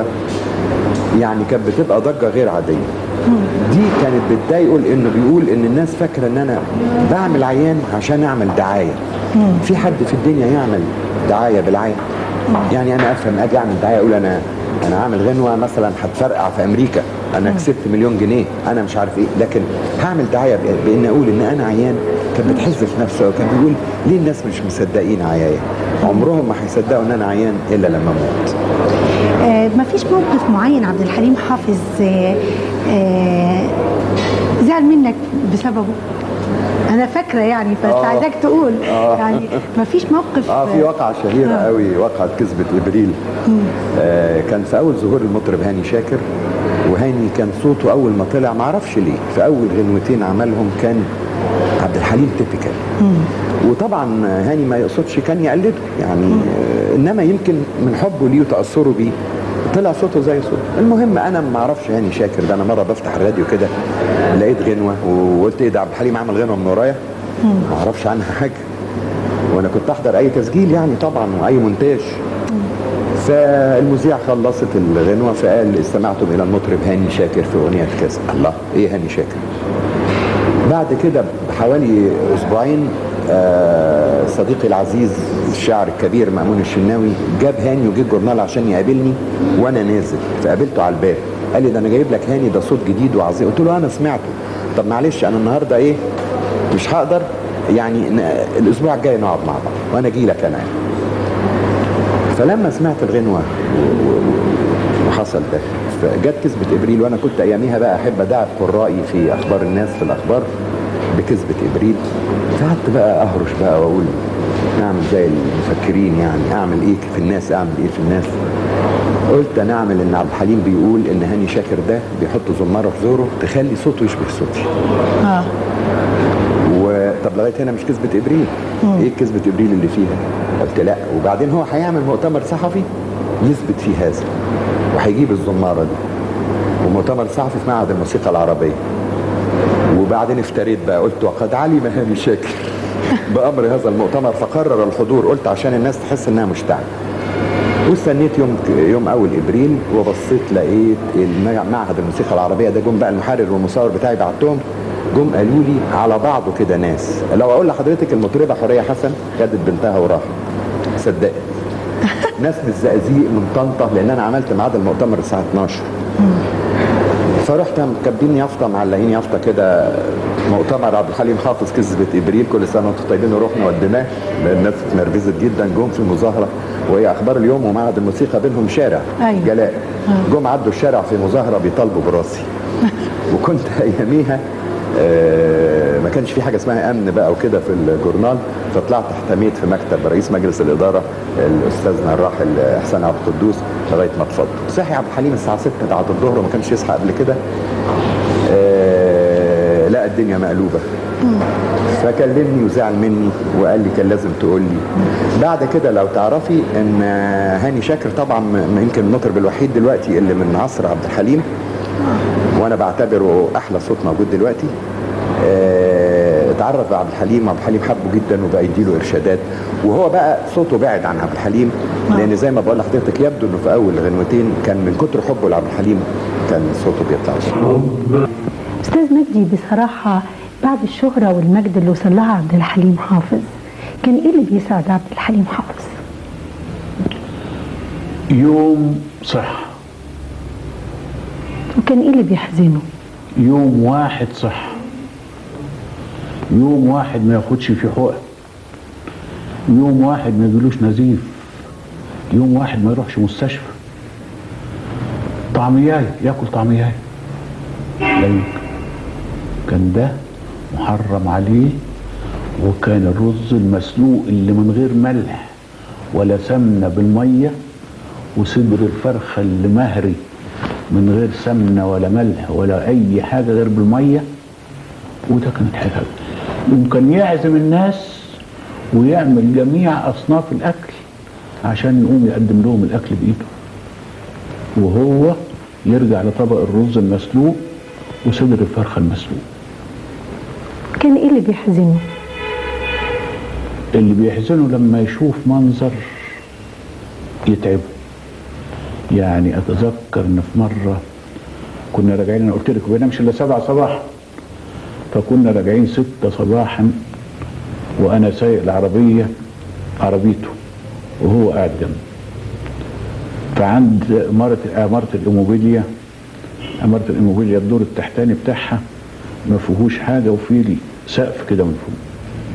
يعني كانت بتبقى ضجه غير عاديه دي كانت بتضايقه لانه بيقول ان الناس فاكره ان انا بعمل عيان عشان اعمل دعايه في حد في الدنيا يعمل دعايه بالعين يعني انا افهم اجي اعمل دعايه اقول انا انا عامل غنوه مثلا هتفرقع في امريكا انا كسبت مليون جنيه انا مش عارف ايه لكن هعمل دعايه ب- بان اقول ان انا عيان كان بتحز في نفسه وكان بيقول ليه الناس مش مصدقين عيايا عمرهم ما هيصدقوا ان انا عيان الا لما اموت آه، ما فيش موقف معين عبد الحليم حافظ آه، آه، زعل منك بسببه انا فاكره يعني بس آه. عايزاك تقول آه. يعني ما فيش موقف اه في واقعة شهيرة آه. قوي واقعة كذبة ابريل آه كان في اول ظهور المطرب هاني شاكر وهاني كان صوته اول ما طلع ما اعرفش ليه في اول غنوتين عملهم كان عبد الحليم تيبيكال وطبعا هاني ما يقصدش كان يقلده يعني آه انما يمكن من حبه ليه وتاثره بيه طلع صوته زي صوته المهم انا ما اعرفش هاني شاكر ده انا مره بفتح الراديو كده لقيت غنوه وقلت ايه ده عبد الحليم عمل غنوه من ورايا ما اعرفش عنها حاجه وانا كنت احضر اي تسجيل يعني طبعا واي مونتاج فالمذيع خلصت الغنوه فقال استمعتم الى المطرب هاني شاكر في اغنيه كذا الله ايه هاني شاكر بعد كده بحوالي اسبوعين آه، صديقي العزيز الشاعر الكبير مأمون الشناوي جاب هاني وجه الجورنال عشان يقابلني وانا نازل فقابلته على الباب قال لي ده انا جايب لك هاني ده صوت جديد وعظيم قلت له انا سمعته طب معلش انا النهارده ايه مش هقدر يعني ن- الاسبوع الجاي نقعد مع بعض وانا اجي لك انا يعني. فلما سمعت الغنوه و- و- وحصل ده فجت كذبة ابريل وانا كنت اياميها بقى احب ادعب قرائي في اخبار الناس في الاخبار بكذبة ابريل فقعدت بقى اهرش بقى واقول اعمل زي المفكرين يعني اعمل ايه في الناس اعمل ايه في الناس قلت انا اعمل ان عبد الحليم بيقول ان هاني شاكر ده بيحط زماره في زوره تخلي صوته يشبه صوتي اه وطب لغايه هنا مش كذبه ابريل ايه كذبه ابريل اللي فيها قلت لا وبعدين هو هيعمل مؤتمر صحفي يثبت فيه هذا وهيجيب الزماره دي ومؤتمر صحفي في معهد الموسيقى العربيه وبعدين افتريت بقى قلت وقد علم هاني شاكر بامر هذا المؤتمر فقرر الحضور قلت عشان الناس تحس انها مشتعله واستنيت يوم يوم اول ابريل وبصيت لقيت المع- معهد الموسيقى العربيه ده جم بقى المحرر والمصور بتاعي بعتهم جم قالوا لي على بعضه كده ناس لو اقول لحضرتك المطربه حوريه حسن خدت بنتها وراحت صدقت ناس من الزقازيق من طنطا لان انا عملت ميعاد المؤتمر الساعه 12 فرحت كاتبين يافطه معلقين يافطه كده مؤتمر عبد الحليم حافظ كذبه ابريل كل سنه وانتم طيبين ورحنا وديناه لان الناس اتنرفزت جدا جم في المظاهره وهي اخبار اليوم ومعهد الموسيقى بينهم شارع أيوة. جلاء جم عدوا الشارع في مظاهره بيطالبوا براسي وكنت اياميها آه، ما كانش في حاجه اسمها امن بقى وكده في الجورنال فطلعت احتميت في مكتب رئيس مجلس الاداره الاستاذنا الراحل احسان عبد القدوس لغايه ما اتفضل صحي عبد الحليم الساعه 6 بعد الظهر وما كانش يصحى قبل كده آه، لقى الدنيا مقلوبه فكلمني وزعل مني وقال لي كان لازم تقول لي بعد كده لو تعرفي ان هاني شاكر طبعا م- يمكن المطرب الوحيد دلوقتي اللي من عصر عبد الحليم وانا بعتبره احلى صوت موجود دلوقتي آه، اتعرف بعبد الحليم وعبد الحليم حبه جدا وبقى يديله ارشادات وهو بقى صوته بعد عن عبد الحليم لان زي ما بقول لحضرتك يبدو انه في اول غنوتين كان من كتر حبه لعبد الحليم كان صوته بيطلع استاذ مجدي بصراحه بعد الشهره والمجد اللي وصل لها عبد الحليم حافظ كان ايه اللي بيسعد عبد الحليم حافظ يوم صح وكان ايه اللي بيحزنه يوم واحد صح يوم واحد ما ياخدش فيه حقن يوم واحد ما يجيلوش نزيف يوم واحد ما يروحش مستشفى طعمياي ياكل طعمياي لا يمكن كان ده محرم عليه وكان الرز المسلوق اللي من غير ملح ولا سمنه بالميه وصدر الفرخه اللي مهري من غير سمنه ولا ملح ولا اي حاجه غير بالميه وده كانت حاجه يمكن يعزم الناس ويعمل جميع اصناف الاكل عشان يقوم يقدم لهم الاكل بايده وهو يرجع لطبق الرز المسلوق وصدر الفرخه المسلوق كان ايه اللي بيحزنه اللي بيحزنه لما يشوف منظر يتعبه يعني اتذكر ان في مره كنا راجعين انا قلت لك ما بنامش الا سبعة صباحا فكنا راجعين ستة صباحا وانا سايق العربيه عربيته وهو قاعد جنبي فعند عمارة عمارة الإيموبيليا عمارة الإيموبيليا الدور التحتاني بتاعها ما فيهوش حاجة وفيه لي سقف كده من فوق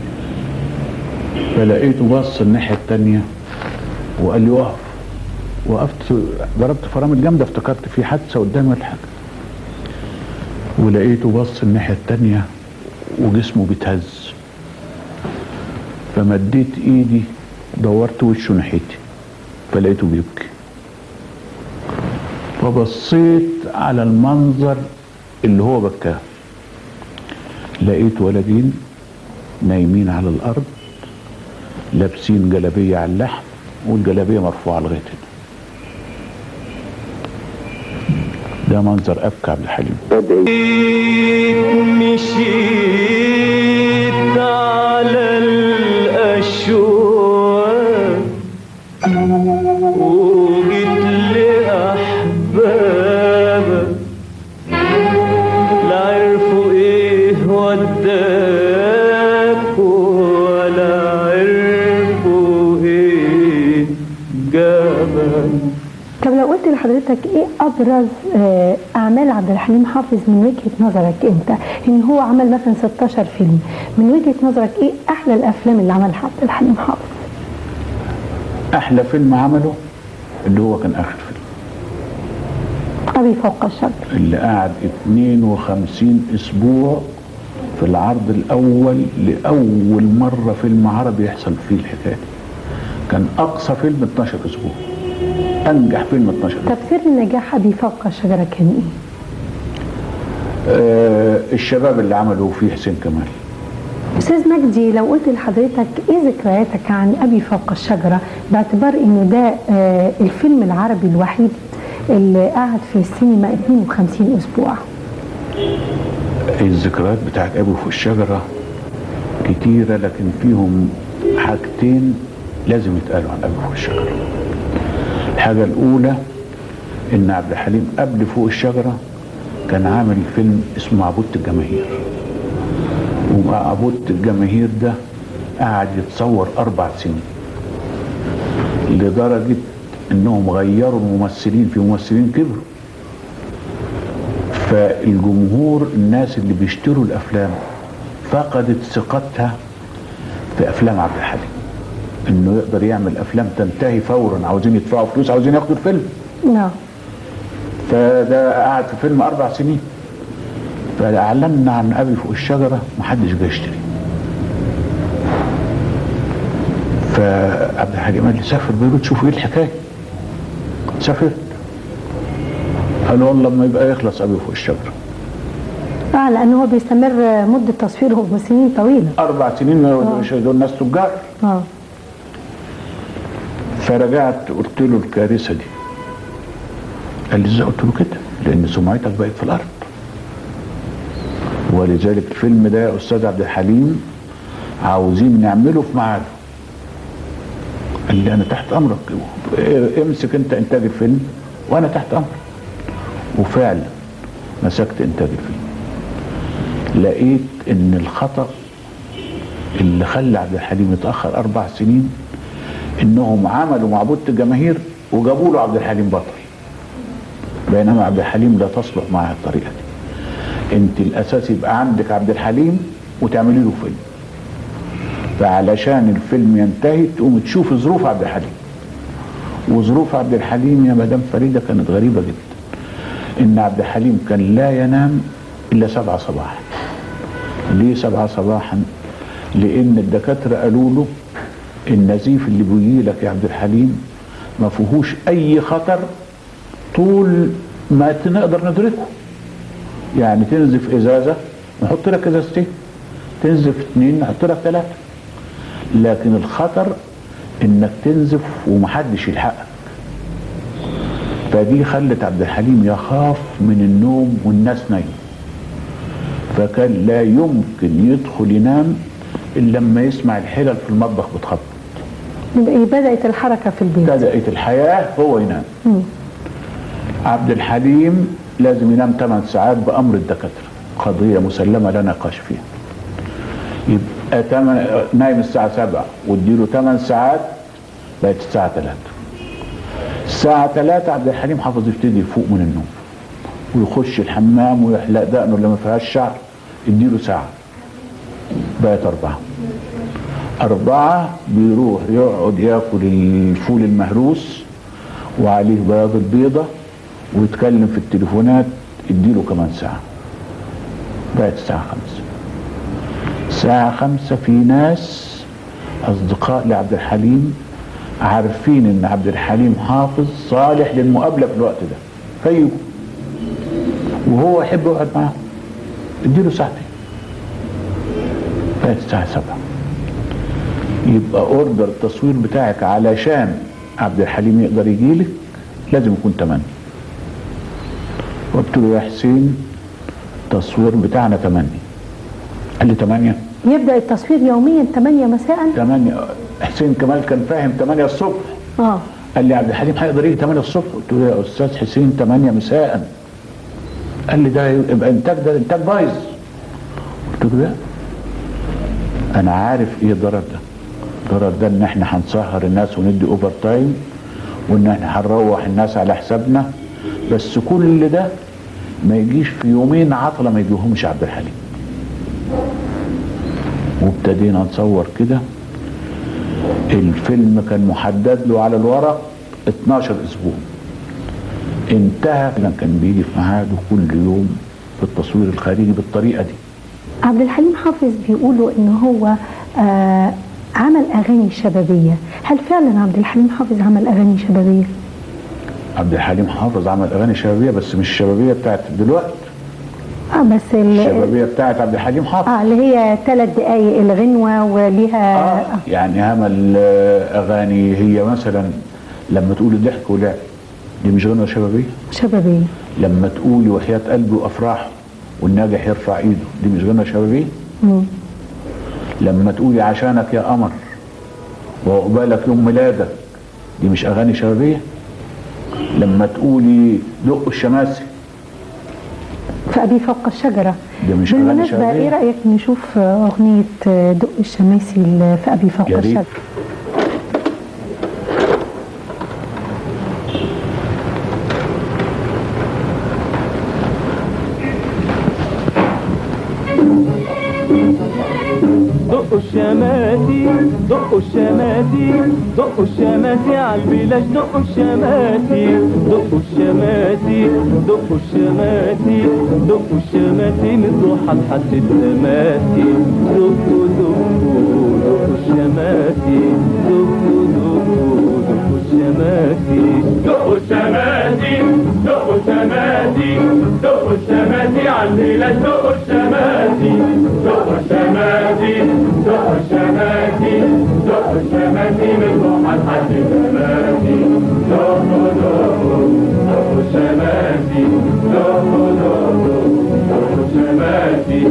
فلقيته بص الناحية التانية وقال لي وقف وقفت ضربت فرامل جامدة افتكرت في حادثة قدامي ولا حاجة ولقيته بص الناحية التانية وجسمه بيتهز فمديت ايدي دورت وشه ناحيتي فلقيته بيبكي فبصيت على المنظر اللي هو بكاه لقيت ولدين نايمين على الارض لابسين جلابيه على اللحم والجلابيه مرفوعه لغايه هنا ده منظر ابكى عبد الحليم مشيت على الأشواق وجيت لأحبابك لا عرفوا إيه وداك ولا عرفوا إيه جابك طب لو قلت لحضرتك ايه ابرز آه، اعمال عبد الحليم حافظ من وجهه نظرك انت ان هو عمل مثلا 16 فيلم من وجهه نظرك ايه احلى الافلام اللي عملها عبد الحليم حافظ احلى فيلم عمله اللي هو كان اخر فيلم ابي فوق الشجر اللي قعد 52 اسبوع في العرض الاول لاول مره فيلم عربي يحصل فيه الحكايه دي كان اقصى فيلم 12 اسبوع انجح فيلم 12 اسبوع طب سر نجاح ابي فوق الشجره كان ايه؟ آه الشباب اللي عملوا فيه حسين كمال استاذ مجدي لو قلت لحضرتك ايه ذكرياتك عن ابي فوق الشجره باعتبار انه ده آه، الفيلم العربي الوحيد اللي قعد في السينما 52 اسبوع الذكريات بتاعت ابو في الشجره كتيره لكن فيهم حاجتين لازم يتقالوا عن ابو فوق الشجره الحاجه الاولى ان عبد الحليم قبل فوق الشجره كان عامل فيلم اسمه عبودة الجماهير وعبودة الجماهير ده قعد يتصور اربع سنين لدرجه انهم غيروا الممثلين في ممثلين كبروا فالجمهور الناس اللي بيشتروا الافلام فقدت ثقتها في افلام عبد الحليم انه يقدر يعمل افلام تنتهي فورا عاوزين يدفعوا فلوس عاوزين ياخدوا الفيلم نعم فده قعد في فيلم اربع سنين فاعلنا عن ابي فوق الشجره محدش جاي يشتري فعبد الحليم قال لي سافر بيروت شوف ايه الحكايه سافرت قال والله لما يبقى يخلص ابي فوق الشجره اه لان هو بيستمر مده تصويره بسنين طويله اربع سنين مش دول ناس تجار اه فرجعت قلت له الكارثه دي قال لي ازاي قلت له كده لان سمعتك بقت في الارض ولذلك الفيلم ده يا استاذ عبد الحليم عاوزين نعمله في ميعاده قال لي انا تحت امرك امسك انت انتاج الفيلم وانا تحت امرك وفعلا مسكت انتاج الفيلم لقيت ان الخطا اللي خلى عبد الحليم يتاخر اربع سنين انهم عملوا معبودة الجماهير وجابوا له عبد الحليم بطل بينما عبد الحليم لا تصلح معها الطريقه دي انت الاساس يبقى عندك عبد الحليم وتعملي له فيلم فعلشان الفيلم ينتهي تقوم تشوف ظروف عبد الحليم وظروف عبد الحليم يا مدام فريده كانت غريبه جدا ان عبد الحليم كان لا ينام الا سبعة صباحا ليه سبعة صباحا لان الدكاتره قالوا له النزيف اللي بيجي لك يا عبد الحليم ما فيهوش اي خطر طول ما نقدر ندركه يعني تنزف ازازه نحط لك ازازتين تنزف اثنين نحط لك ثلاثه لكن الخطر انك تنزف ومحدش يلحقك فدي خلت عبد الحليم يخاف من النوم والناس نايمه فكان لا يمكن يدخل ينام الا لما يسمع الحلل في المطبخ بتخبط يبقى بدأت الحركة في البيت بدأت الحياة هو ينام مم. عبد الحليم لازم ينام 8 ساعات بأمر الدكاترة قضية مسلمة لا نقاش فيها يبقى تمن... نايم الساعة 7 واديله 8 ساعات بقت الساعة 3 الساعة 3 عبد الحليم حافظ يبتدي يفوق من النوم ويخش الحمام ويحلق دقنه اللي ما فيهاش شعر اديله ساعة بقت أربعة أربعة بيروح يقعد ياكل الفول المهروس وعليه بياض البيضة ويتكلم في التليفونات اديله كمان ساعة بقت الساعة خمسة الساعة خمسة في ناس أصدقاء لعبد الحليم عارفين إن عبد الحليم حافظ صالح للمقابلة في الوقت ده فيجوا وهو يحب يقعد معاهم اديله ساعتين بقت الساعة سبعة يبقى اوردر التصوير بتاعك علشان عبد الحليم يقدر يجيلك لازم يكون 8 قلت له يا حسين التصوير بتاعنا 8 قال لي 8 يبدأ التصوير يوميا 8 مساء 8 حسين كمال كان فاهم 8 الصبح اه قال لي عبد الحليم هيقدر يجي 8 الصبح قلت له يا استاذ حسين 8 مساء قال لي ده يبقى انتاج ده انتاج بايظ قلت له لا انا عارف ايه الضرر ده الضرر ده ان احنا هنسهر الناس وندي اوفر تايم وان احنا هنروح الناس على حسابنا بس كل ده ما يجيش في يومين عطلة ما يجيهمش عبد الحليم وابتدينا نصور كده الفيلم كان محدد له على الورق 12 اسبوع انتهى كان بيجي في ميعاده كل يوم في التصوير الخارجي بالطريقه دي عبد الحليم حافظ بيقولوا ان هو آه عمل اغاني شبابيه هل فعلا عبد الحليم حافظ عمل اغاني شبابيه عبد الحليم حافظ عمل اغاني شبابيه بس مش الشبابيه بتاعت دلوقتي اه بس ال- الشبابيه بتاعت عبد الحليم حافظ اه اللي هي ثلاث دقايق الغنوه وليها آه يعني عمل آه، اغاني هي مثلا لما تقول الضحك ولعب دي مش غنوه شبابيه شبابيه لما تقولي وحياه قلبي وافراحه والناجح يرفع ايده دي مش غنوه شبابيه مم. لما تقولي عشانك يا قمر وعقبالك يوم ميلادك دي مش اغاني شبابيه لما تقولي دق الشماسي فأبي فوق الشجرة دي مش اغاني بالمناسبة ايه شبابيه رأيك نشوف أغنية دق الشماسي ل- في أبي فوق يا ريت. الشجرة دقوا الشماتي دقوا الشماتي دقوا الشماتي على البلاش دقوا الشماتي دقوا الشماتي دقوا الشماتي دقوا الشماتي من ضحى لحد التماتي دقوا دقوا دقوا الشماتي دقوا دقوا دقوا الشماتي دقوا الشماتي دقوا الشماتي دقوا الشماتي على البلاش دقوا الشماتي دقوا الشماتي دقوا الشماتي دقوا الشماتي من ضحى لحد التماتي دقوا دقوا دقوا الشماتي دقوا دقوا دقوا الشماتي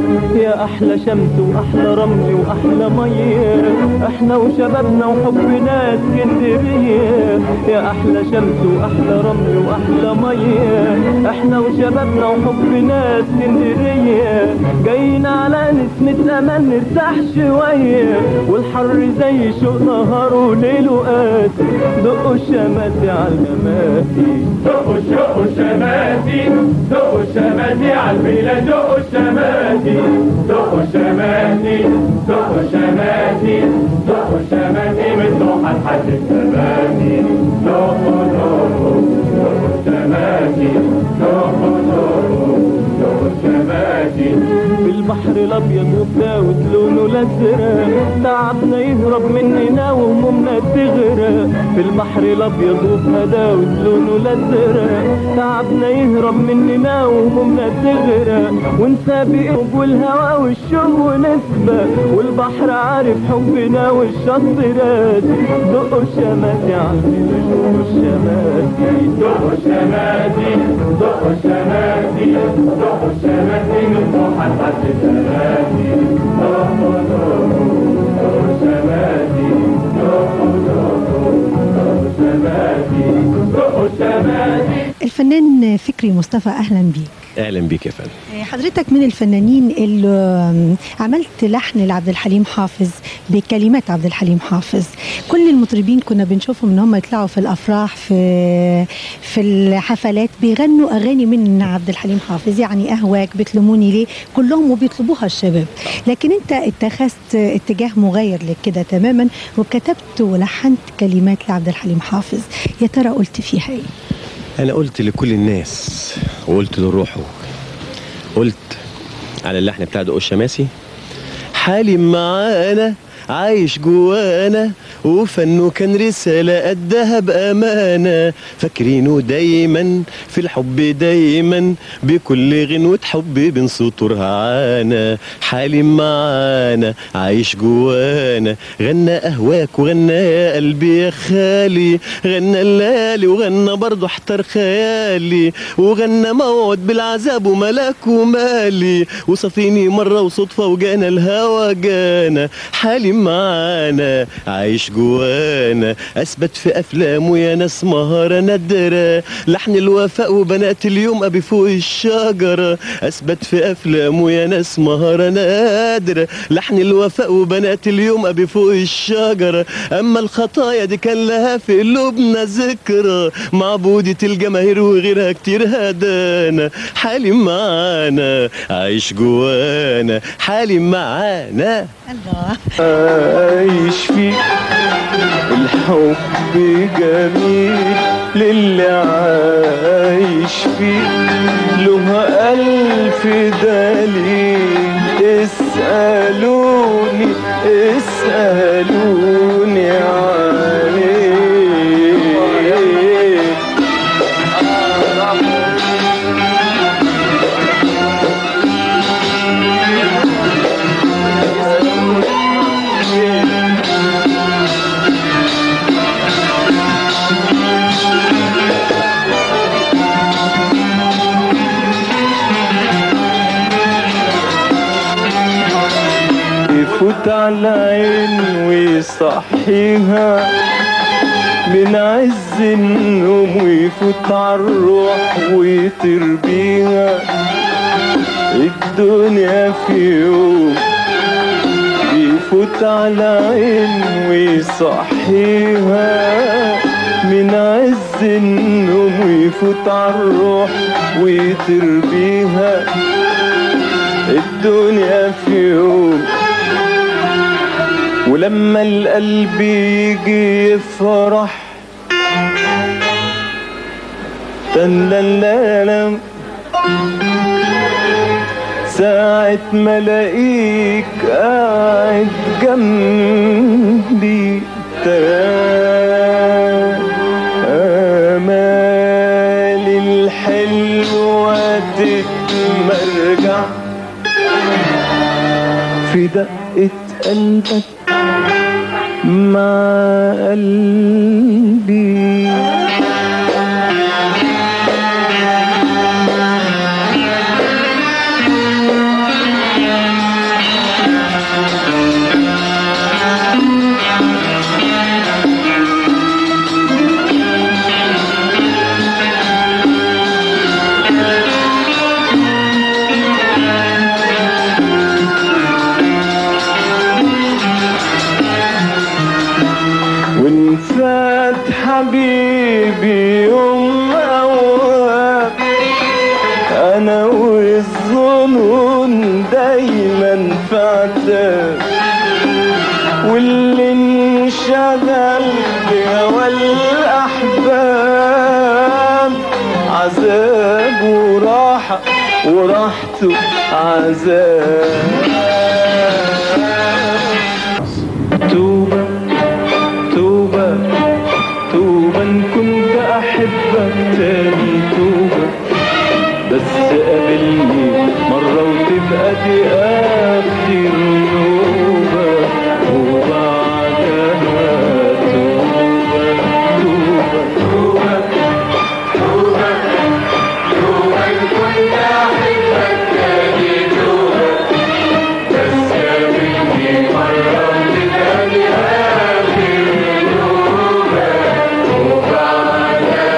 يا احلى شمس واحلى رمل واحلى ميه احنا وشبابنا وحبنا اسكندريه يا احلى شمس واحلى رمل واحلى ميه احنا وشبابنا وحبنا اسكندريه جايين على نسمة امل نرتاح شويه والحر زي شوق نهار وليل وقاسي دقوا الشماسي على المماسي دقوا دقوا الشماسي دقوا الشماسي على البلاد دقوا الشماسي دقوا الشماسي دقوا الشماسي دقوا الشماسي من دوحة لحد الشماسي دقوا دقوا دقوا الشماسي دقوا دقوا دقوا الشماسي في البحر الابيض وبداوت لونه الازرق تعبنا يهرب مننا وهمومنا تغرق في البحر الابيض وبهداوت لونه الازرق تعبنا يهرب مننا وهمومنا تغرق ونسابق والهوى والشوق ونسبق والبحر عارف حبنا والشط راسي دقوا الشماسي عالبلاد دقوا الشماسي دقوا الشماسي دقوا الشماسي دقوا الشماسي من دوحة لحد الشماسي دقوا دقوا دقوا الشماسي دقوا دقوا دقوا الشماسي دقوا الشماسي الفنان فكري مصطفى اهلا بيك اهلا بيك يا فندم حضرتك من الفنانين اللي عملت لحن لعبد الحليم حافظ بكلمات عبد الحليم حافظ كل المطربين كنا بنشوفهم ان هم يطلعوا في الافراح في في الحفلات بيغنوا اغاني من عبد الحليم حافظ يعني اهواك بتلوموني ليه كلهم وبيطلبوها الشباب لكن انت اتخذت اتجاه مغاير لكده تماما وكتبت ولحنت كلمات لعبد الحليم حافظ يا ترى قلت فيها ايه انا قلت لكل الناس وقلت لروحه قلت على اللحن بتاع دقو الشماسي حالم معانا عايش جوانا وفنه كان رسالة قدها بأمانة فاكرينه دايما في الحب دايما بكل غنوة حب بنسطر عانا حالم معانا عايش جوانا غنى أهواك وغنى يا قلبي يا خالي غنى الليالي وغنى برضه احتر خيالي وغنى موعد بالعذاب وملاك ومالي وصفيني مرة وصدفة وجانا الهوى جانا حالم معانا عايش جوانا اثبت في افلامه يا ناس مهارة نادرة لحن الوفاء وبنات اليوم ابي فوق الشجرة اثبت في افلامه يا ناس مهارة نادرة لحن الوفاء وبنات اليوم ابي فوق الشجرة اما الخطايا دي كان لها في قلوبنا ذكرى معبودة الجماهير وغيرها كتير هدانا حالم معانا عايش جوانا حالم معانا الله عايش فيك الحب جميل للي عايش فيه له ألف دليل اسألوني اسألوني عليه يفوت على عين ويصحيها من عز النوم ويفوت على الروح ويطير بيها الدنيا في يوم بيفوت على عين ويصحيها من عز النوم ويفوت على الروح ويطير بيها الدنيا في يوم ولما القلب يجي يفرح تنللالم ساعة ما الاقيك قاعد جنبي آمالي الحلوة تتمرجع في دقة قلبك مع قلبي حبيبي يوم أوام أنا والظنون دايما في عتاب واللي انشغل بهوى الأحباب عذاب وراحة وراحته عذاب توبة توبة توبة إن كنت أحبك تاني توبة بس قابلني مرة وتبقى دي آخر نوبة وبعدها توبة توبة توبة توبة توبة إن كنت أحبك تاني توبة بس قابلني مرة وتبقى دي آخر نوبة وبعدها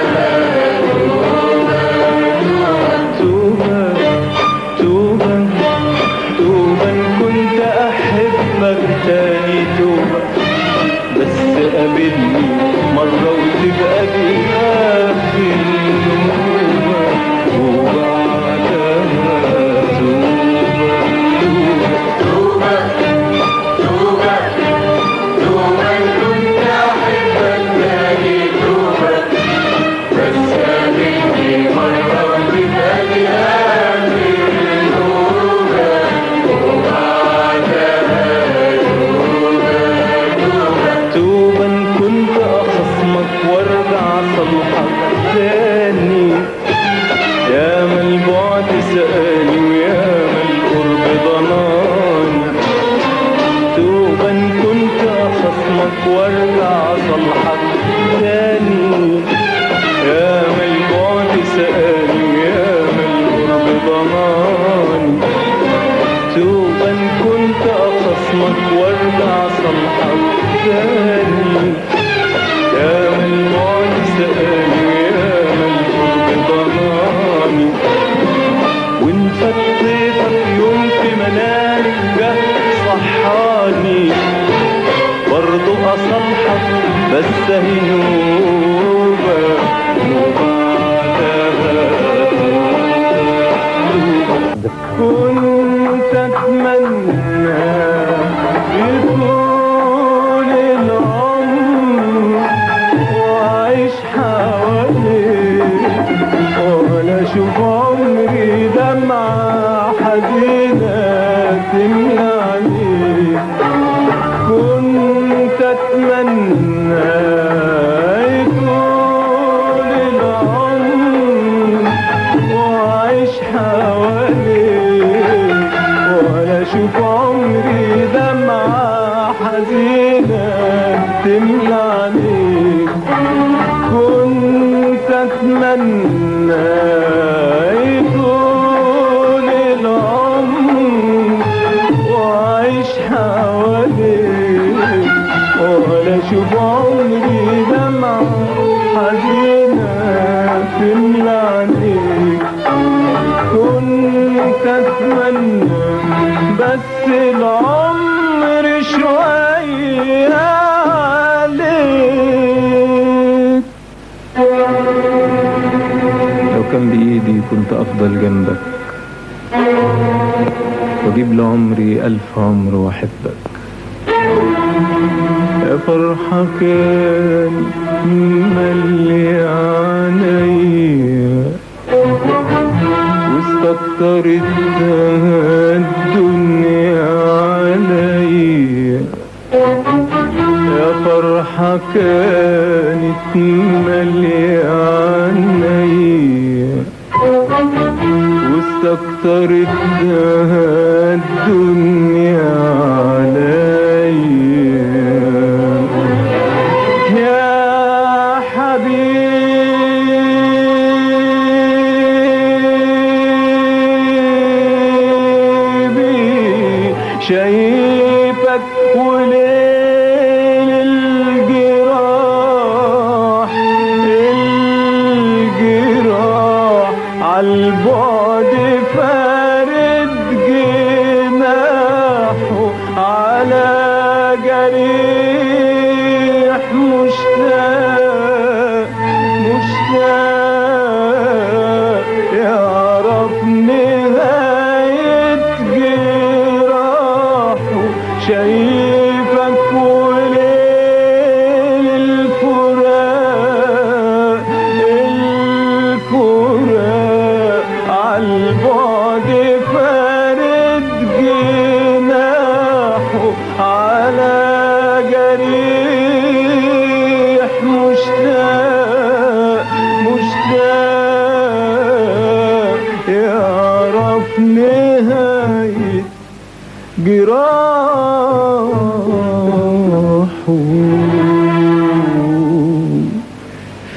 توبة توبة توبة إن كنت أحبك تاني توبة بس قابلني مرة وتبقى دي آخر نوبة وبعدها توبة توبة توبة توبة إن كنت أحبك تاني توبة بس قابلني مرة وتبقى دي آخر نوبة توبة إن كنت أخصمك وارجع صلحك تاني يا ما البعد سألي ويا ما القرب ضناني توبة إن كنت أخصمك وارجع صلحك تاني يا ما البعد سألي ويا ما القرب ضناني توبة إن كنت أخصمك وارجع صلحك تاني يا ما البعد سألي ويا ما القرب ضناني وإن فطيتك يوم في منامك جه صحاني برضو أصلحك بس هي نوبة وبعدها توبة كنت أتمنى يطول العمر وأعيش حواليك ولا أشوف عمري دمعة حزينة تملى عليك كنت أتمنى يطول العمر وأعيش حواليك ولا أشوف عمري دمعة حزينة تملى عليك كنت أتمنى يطول العمر وأعيش حواليك ولا أشوف عمري دمعة حزينة تملى عليك كنت أتمنى بس العمر شوية عليك لو كان بإيدي كنت أفضل جنبك وأجيب لعمري ألف عمر وأحبك يا فرحة كان ملي عينيا واستكترت الدنيا عليا يا فرحة كانت ملي عينيا واستكترت الدنيا عليا يا حبيبي شايفك وليل الجراح الجراح عالبعد فارد جناحه على جريح مشتاق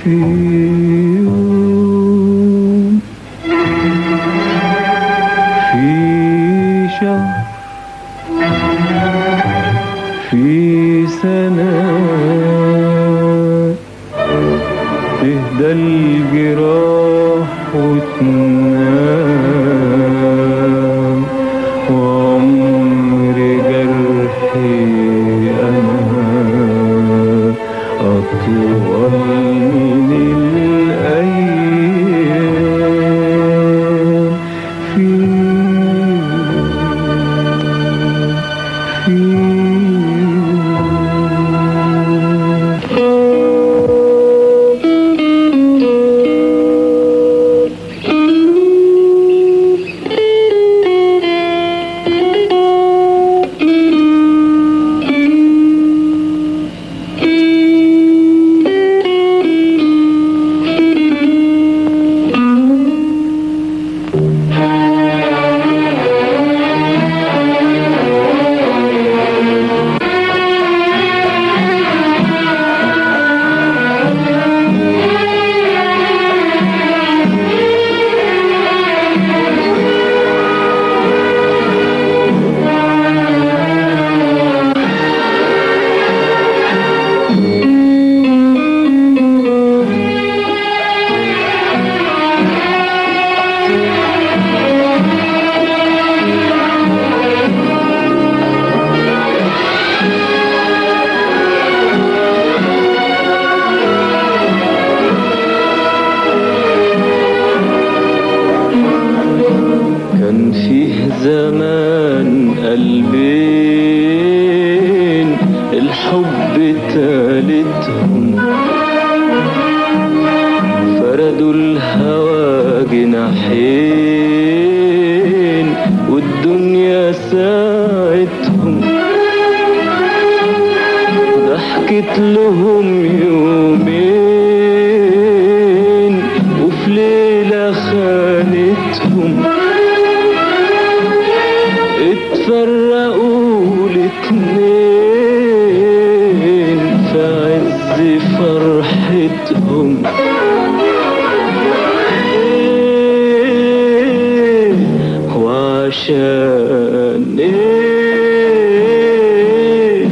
في يوم في شهر في سنة تهدى الجراح وتنام وعمر جرحي أنا أطول من الأيام في في كان فيه زمان قلبين الحب تالتهم فردوا الهوى جناحين والدنيا ساعتهم ضحكت لهم يومين وفي ليلة خانتهم اتفرقوا الاتنين في عز فرحتهم إيه وعشان ايه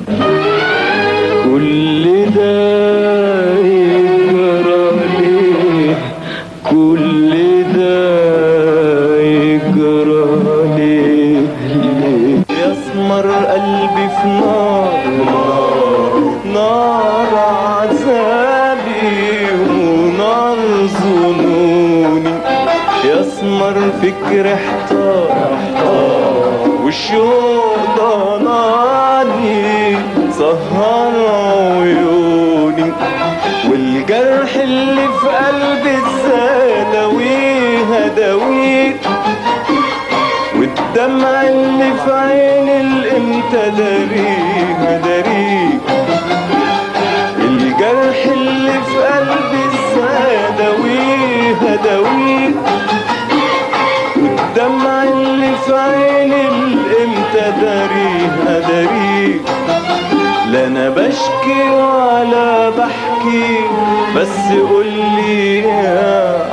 كل ده يجرى ليه كل ده يجرى ليه ليه يسمر قلبي في نار نار عذابي ونار ظنوني يسمر فكر احتار والشوق ضناني سهر عيوني والجرح اللي في قلبي الزلاويه هداويه والدمع اللي في عيني الامتى داريه داريه الجرح اللي في قلبي الزلاويه هداويه والدمع اللي في عيني الامتى داريه داريه لا انا بشكي ولا بحكي بس قولي يا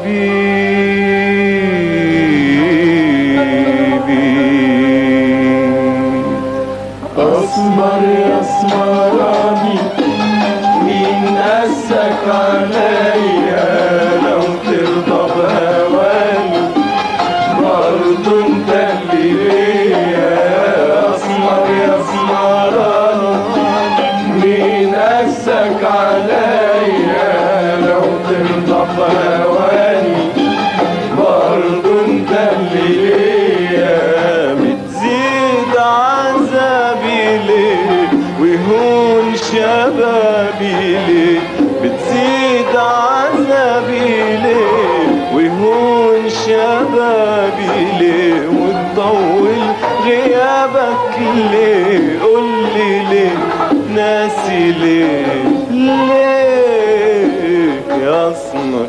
حبيبي اصبر يا اسمراني مين قاسك عليا لو ترضى بهواني برضه انت اللي ليا اسمر يا اسمراني مين قاسك عليا لو ترضى بهواني برضه انت اللي ليا بتزيد عذابي ليه ويهون شبابي ليه بتزيد عذابي ليه ويهون شبابي ليه وتطول غيابك ليه قولي ليه ناسي ليه ليه يا اسمر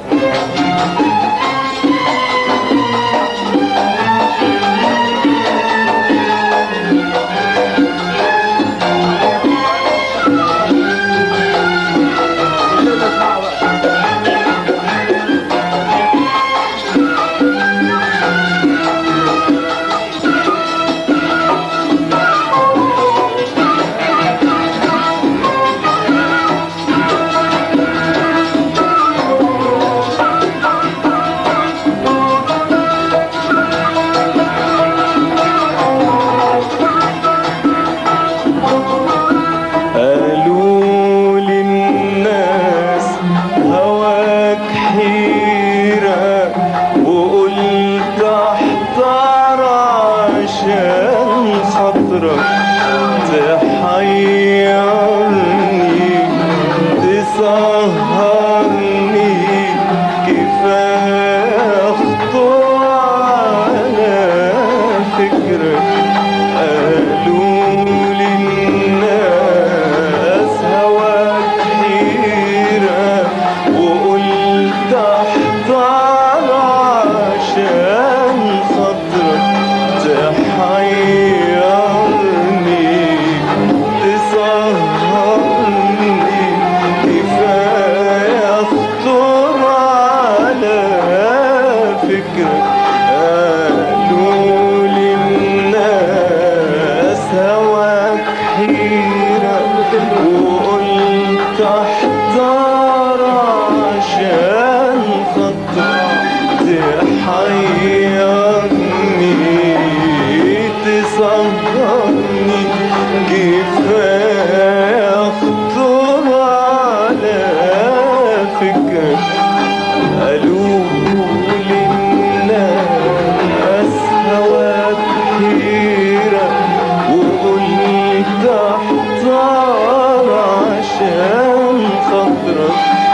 عشان خاطرك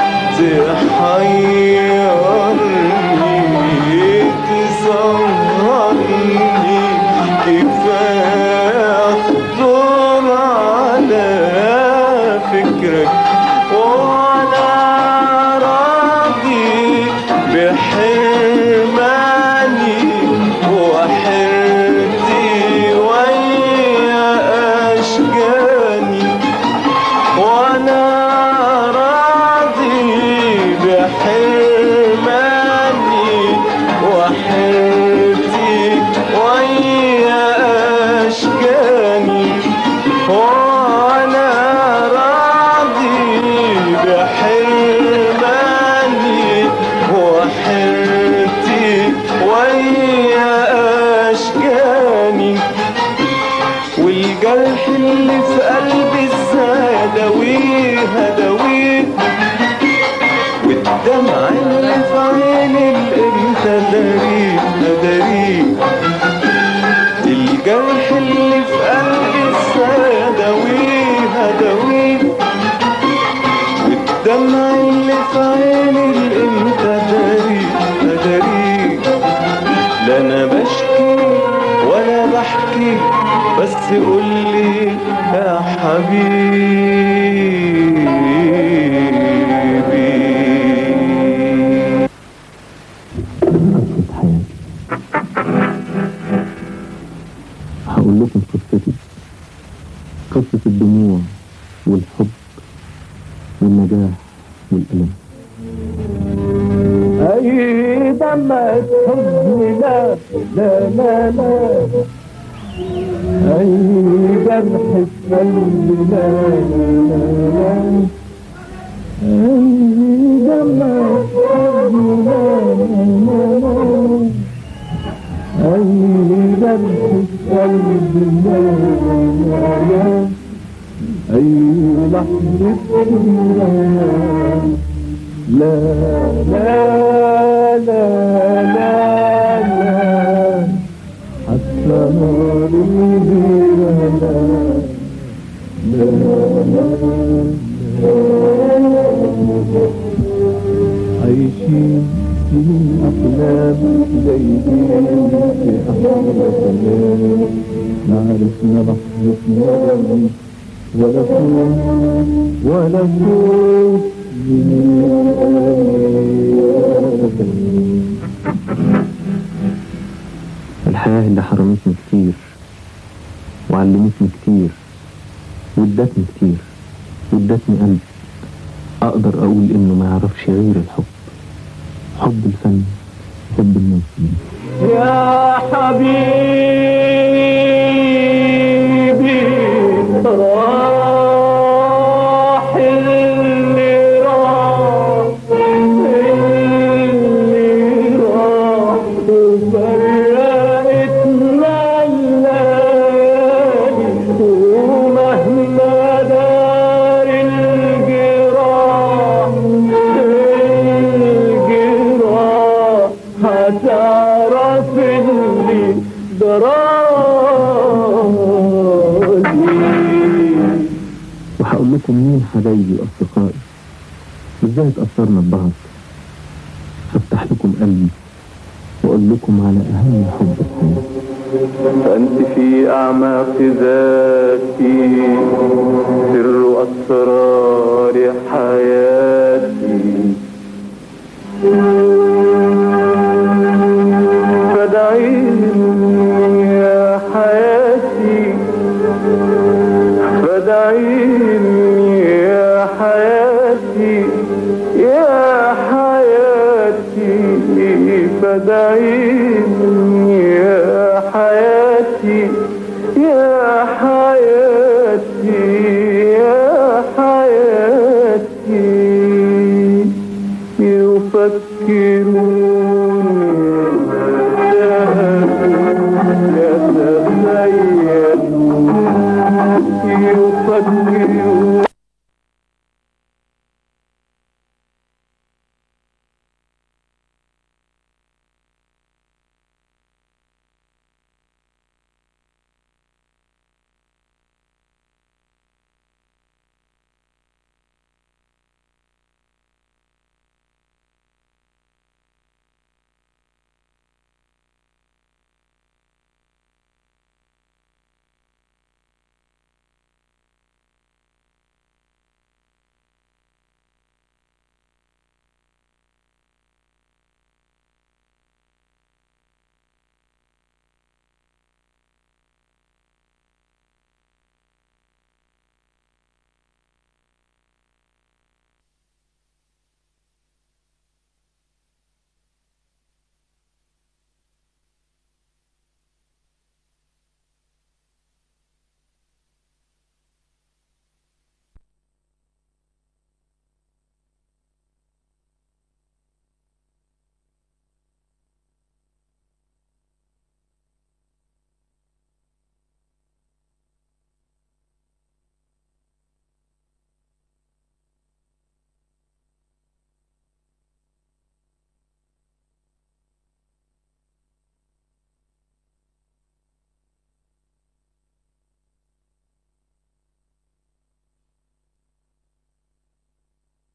تحيرني تسهرني كفاية اخطر على فكرك وانا راضي بحرماني وحرتي ويا اشجاني وانا راضي بحرماني وحرتي ويا اشجاني وانا راضي بحرماني وحرتي ويا اشجاني والجرح اللي في قلبي ازاي اداويه اداويه والدمع اللي في عيني الامتى داريه اداريه الجرح اللي في قلبي ازاي اداويه اداويه والدمع اللي في عيني الامتى داريه اداريه لا انا بشكي ولا بحكي بس قولي يا حبيبي قصة حياتي هقول لكم قصتي قصة الدموع والحب والنجاح والألم أي دمعة حزن لا لا لا لا أي جرح في قلبي لا لا لا أي دمعة حزن لا لا لا أي جرح في قلبي لا لا لا أي لحظة لا لا لا لا لا لا حتى نار الغيرة لا لا عايشين في أحلام جايبين في أحلى كلام ما عرفنا لحظة ندم ولا خوف ولا خوف الحياة اللي حرمتني كتير وعلمتني كتير وادتني كتير وادتني قلب أقدر أقول إنه ما يعرفش غير الحب حب الفن حب الناس يا حبيبي راح اللي راح اللي راح وفرقتنا الليالي ومهما دار الجراح الجراح هتعرف اللي دراني وهقول لكم مين حبايبي وأصدقائي وإزاي اتأثرنا ببعض هفتح لكم قلبي وأقول لكم على أهم حب في حياتي أنت في أعماق ذاتي سر أسرار